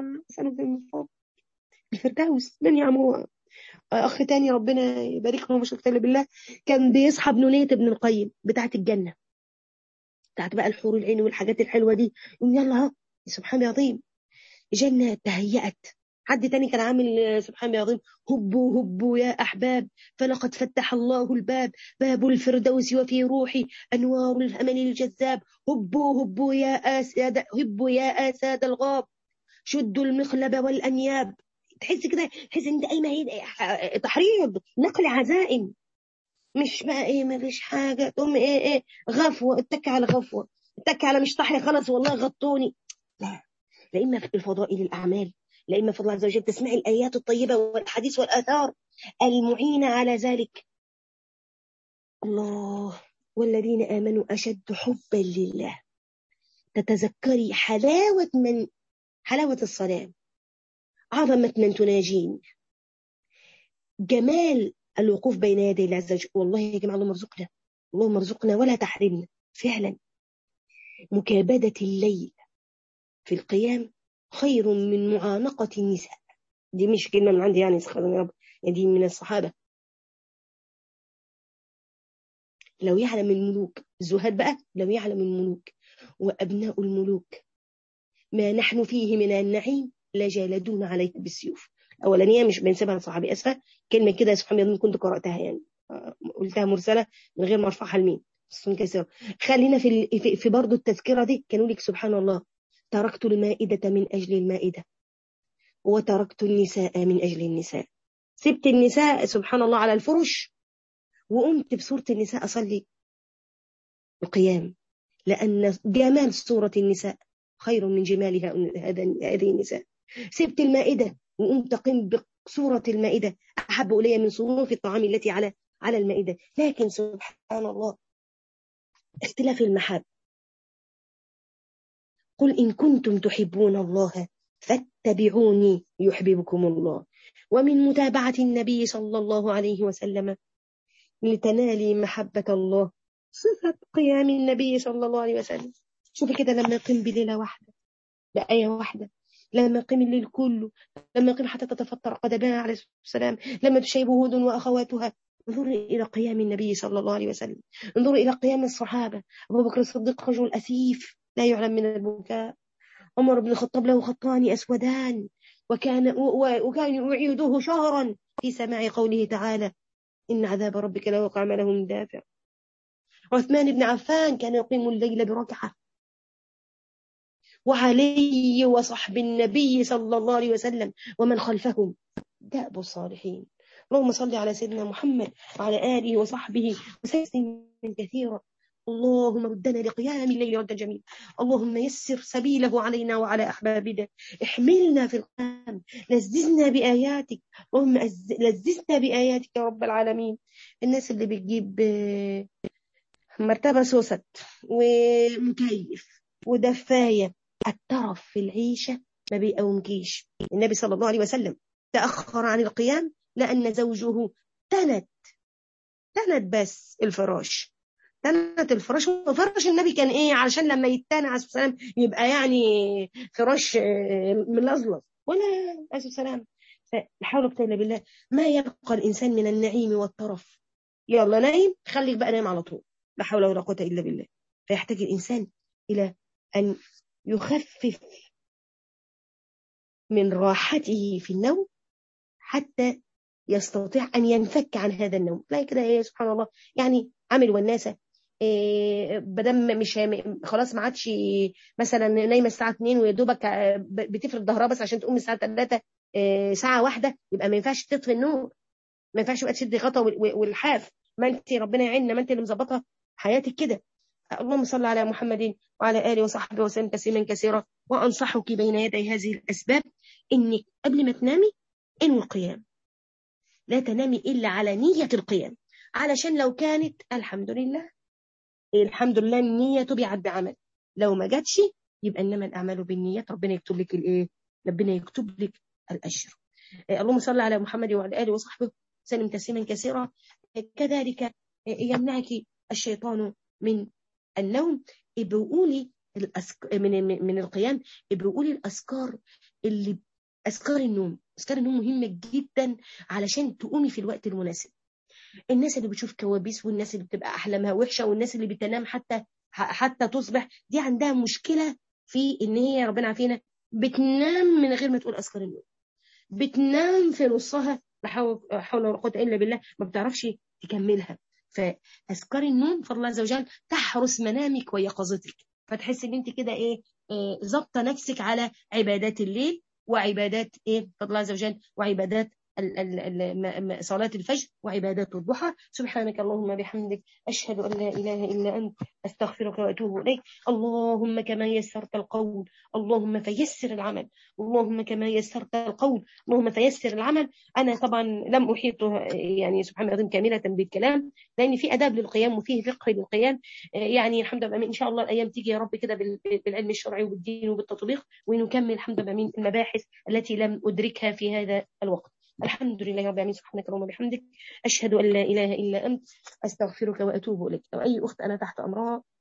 الفردوس من يامرها أخ تاني ربنا يبارك له مش بالله كان بيصحى بنونية ابن القيم بتاعت الجنة بتاعت بقى الحور العين والحاجات الحلوة دي يلا ها سبحان عظيم جنة تهيأت حد تاني كان عامل سبحان الله العظيم هبوا هبوا يا أحباب فلقد فتح الله الباب باب الفردوس وفي روحي أنوار الأمل الجذاب هبوا هبوا يا آساد هبوا يا آساد الغاب شدوا المخلب والأنياب تحس كده تحس ان ده قايمه تحريض نقل عزائم مش بقى ايه ما فيش حاجه تقوم ايه ايه غفوه اتك على غفوه اتك على مش طحن خلاص والله غطوني لا لا اما في الفضائل الاعمال لا اما في الله عز وجل تسمعي الايات الطيبه والحديث والاثار المعينه على ذلك الله والذين امنوا اشد حبا لله تتذكري حلاوه من حلاوه الصلاه عظمه من تناجين جمال الوقوف بين يدي الله عز وجل والله يا جماعه اللهم ارزقنا اللهم ارزقنا ولا تحرمنا فعلا مكابدة الليل في القيام خير من معانقة النساء دي مش كلمة من عندي يعني سخرني يا رب يعني دي من الصحابة لو يعلم الملوك الزهاد بقى لو يعلم الملوك وأبناء الملوك ما نحن فيه من النعيم لجالدون عليك بالسيوف الاولانيه مش بنسيبها لصحابي اسفه كلمه كده سبحان الله كنت قراتها يعني قلتها مرسله من غير ما ارفعها لمين كثيرة خلينا في في, في برضه التذكره دي كانوا لك سبحان الله تركت المائده من اجل المائده وتركت النساء من اجل النساء سبت النساء سبحان الله على الفرش وقمت بصوره النساء اصلي القيام لان جمال صوره النساء خير من جمالها هذه النساء سبت المائده وقمت قم بصورة المائدة أحب إلي من صنوف الطعام التي على على المائدة لكن سبحان الله اختلاف المحاب قل إن كنتم تحبون الله فاتبعوني يحببكم الله ومن متابعة النبي صلى الله عليه وسلم لتنالي محبة الله صفة قيام النبي صلى الله عليه وسلم شوفي كده لما يقيم بليلة واحدة بآية واحدة لما قم الليل كله لما قم حتى تتفطر قدمها عليه السلام لما تشيب هود وأخواتها انظروا إلى قيام النبي صلى الله عليه وسلم انظروا إلى قيام الصحابة أبو بكر الصديق رجل أسيف لا يعلم من البكاء عمر بن الخطاب له خطان أسودان وكان وكان يعيده شهرا في سماع قوله تعالى إن عذاب ربك لوقع ما له من دافع عثمان بن عفان كان يقيم الليل بركعة وعلي وصحب النبي صلى الله عليه وسلم ومن خلفهم دأب الصالحين اللهم صل على سيدنا محمد وعلى آله وصحبه وسلم كثيرا اللهم ردنا لقيام الليل ردا جميل اللهم يسر سبيله علينا وعلى أحبابنا احملنا في القيام لززنا بآياتك اللهم لززنا بآياتك يا رب العالمين الناس اللي بتجيب مرتبة سوست ومكيف ودفاية الترف في العيشة ما بيقومكيش النبي صلى الله عليه وسلم تأخر عن القيام لأن زوجه تنت تنت بس الفراش تنت الفراش وفراش النبي كان ايه علشان لما يتانى عليه السلام يبقى يعني فراش ملظلظ ولا عليه السلام لا حول ولا بالله ما يبقى الإنسان من النعيم والترف يلا نايم خليك بقى نايم على طول لا حول ولا قوة إلا بالله فيحتاج الإنسان إلى أن يخفف من راحته في النوم حتى يستطيع أن ينفك عن هذا النوم تلاقي كده إيه سبحان الله يعني عامل والناسة إيه بدم مش خلاص ما عادش مثلا نايمه الساعه 2 ويا دوبك بتفرد ظهرها بس عشان تقوم الساعه 3 إيه ساعه واحده يبقى ما ينفعش تطفي النور ما ينفعش بقى تشد غطا والحاف ما انت ربنا يعيننا ما انت اللي مظبطه حياتك كده اللهم صل على محمد وعلى آله وصحبه وسلم تسليما كثيرا وأنصحك بين يدي هذه الأسباب إنك قبل ما تنامي انوي القيام لا تنامي إلا على نية القيام علشان لو كانت الحمد لله الحمد لله النية تبعت بعمل لو ما جاتش يبقى إنما الأعمال بالنيات ربنا يكتب لك الإيه ربنا يكتب لك الأجر اللهم صل على محمد وعلى آله وصحبه وسلم تسليما كثيرا كذلك يمنعك الشيطان من النوم بقولي الأسك... من من القيام بقولي الأذكار اللي أذكار النوم أذكار النوم مهمة جدا علشان تقومي في الوقت المناسب الناس اللي بتشوف كوابيس والناس اللي بتبقى أحلامها وحشة والناس اللي بتنام حتى حتى تصبح دي عندها مشكلة في إن هي ربنا عافينا بتنام من غير ما تقول أذكار النوم بتنام في نصها لا حول ولا قوة إلا بالله ما بتعرفش تكملها فاذكار النوم فضل الله عز وجل تحرس منامك ويقظتك فتحس ان انت كده ايه ظابطه نفسك على عبادات الليل وعبادات ايه فضل الله عز وجل وعبادات صلاة الفجر وعبادات الضحى سبحانك اللهم بحمدك أشهد أن لا إله إلا أنت أستغفرك وأتوب إليك اللهم كما يسرت القول اللهم فيسر العمل اللهم كما يسرت القول اللهم فيسر العمل أنا طبعا لم أحيط يعني سبحان الله كاملة بالكلام لأن في أداب للقيام وفيه فقه للقيام يعني الحمد لله إن شاء الله الأيام تيجي يا رب كده بالعلم الشرعي وبالدين وبالتطبيق ونكمل الحمد لله من المباحث التي لم أدركها في هذا الوقت الحمد لله رب العالمين سبحانك اللهم وبحمدك أشهد أن لا إله إلا أنت أستغفرك وأتوب إليك أو أي أخت أنا تحت أمرها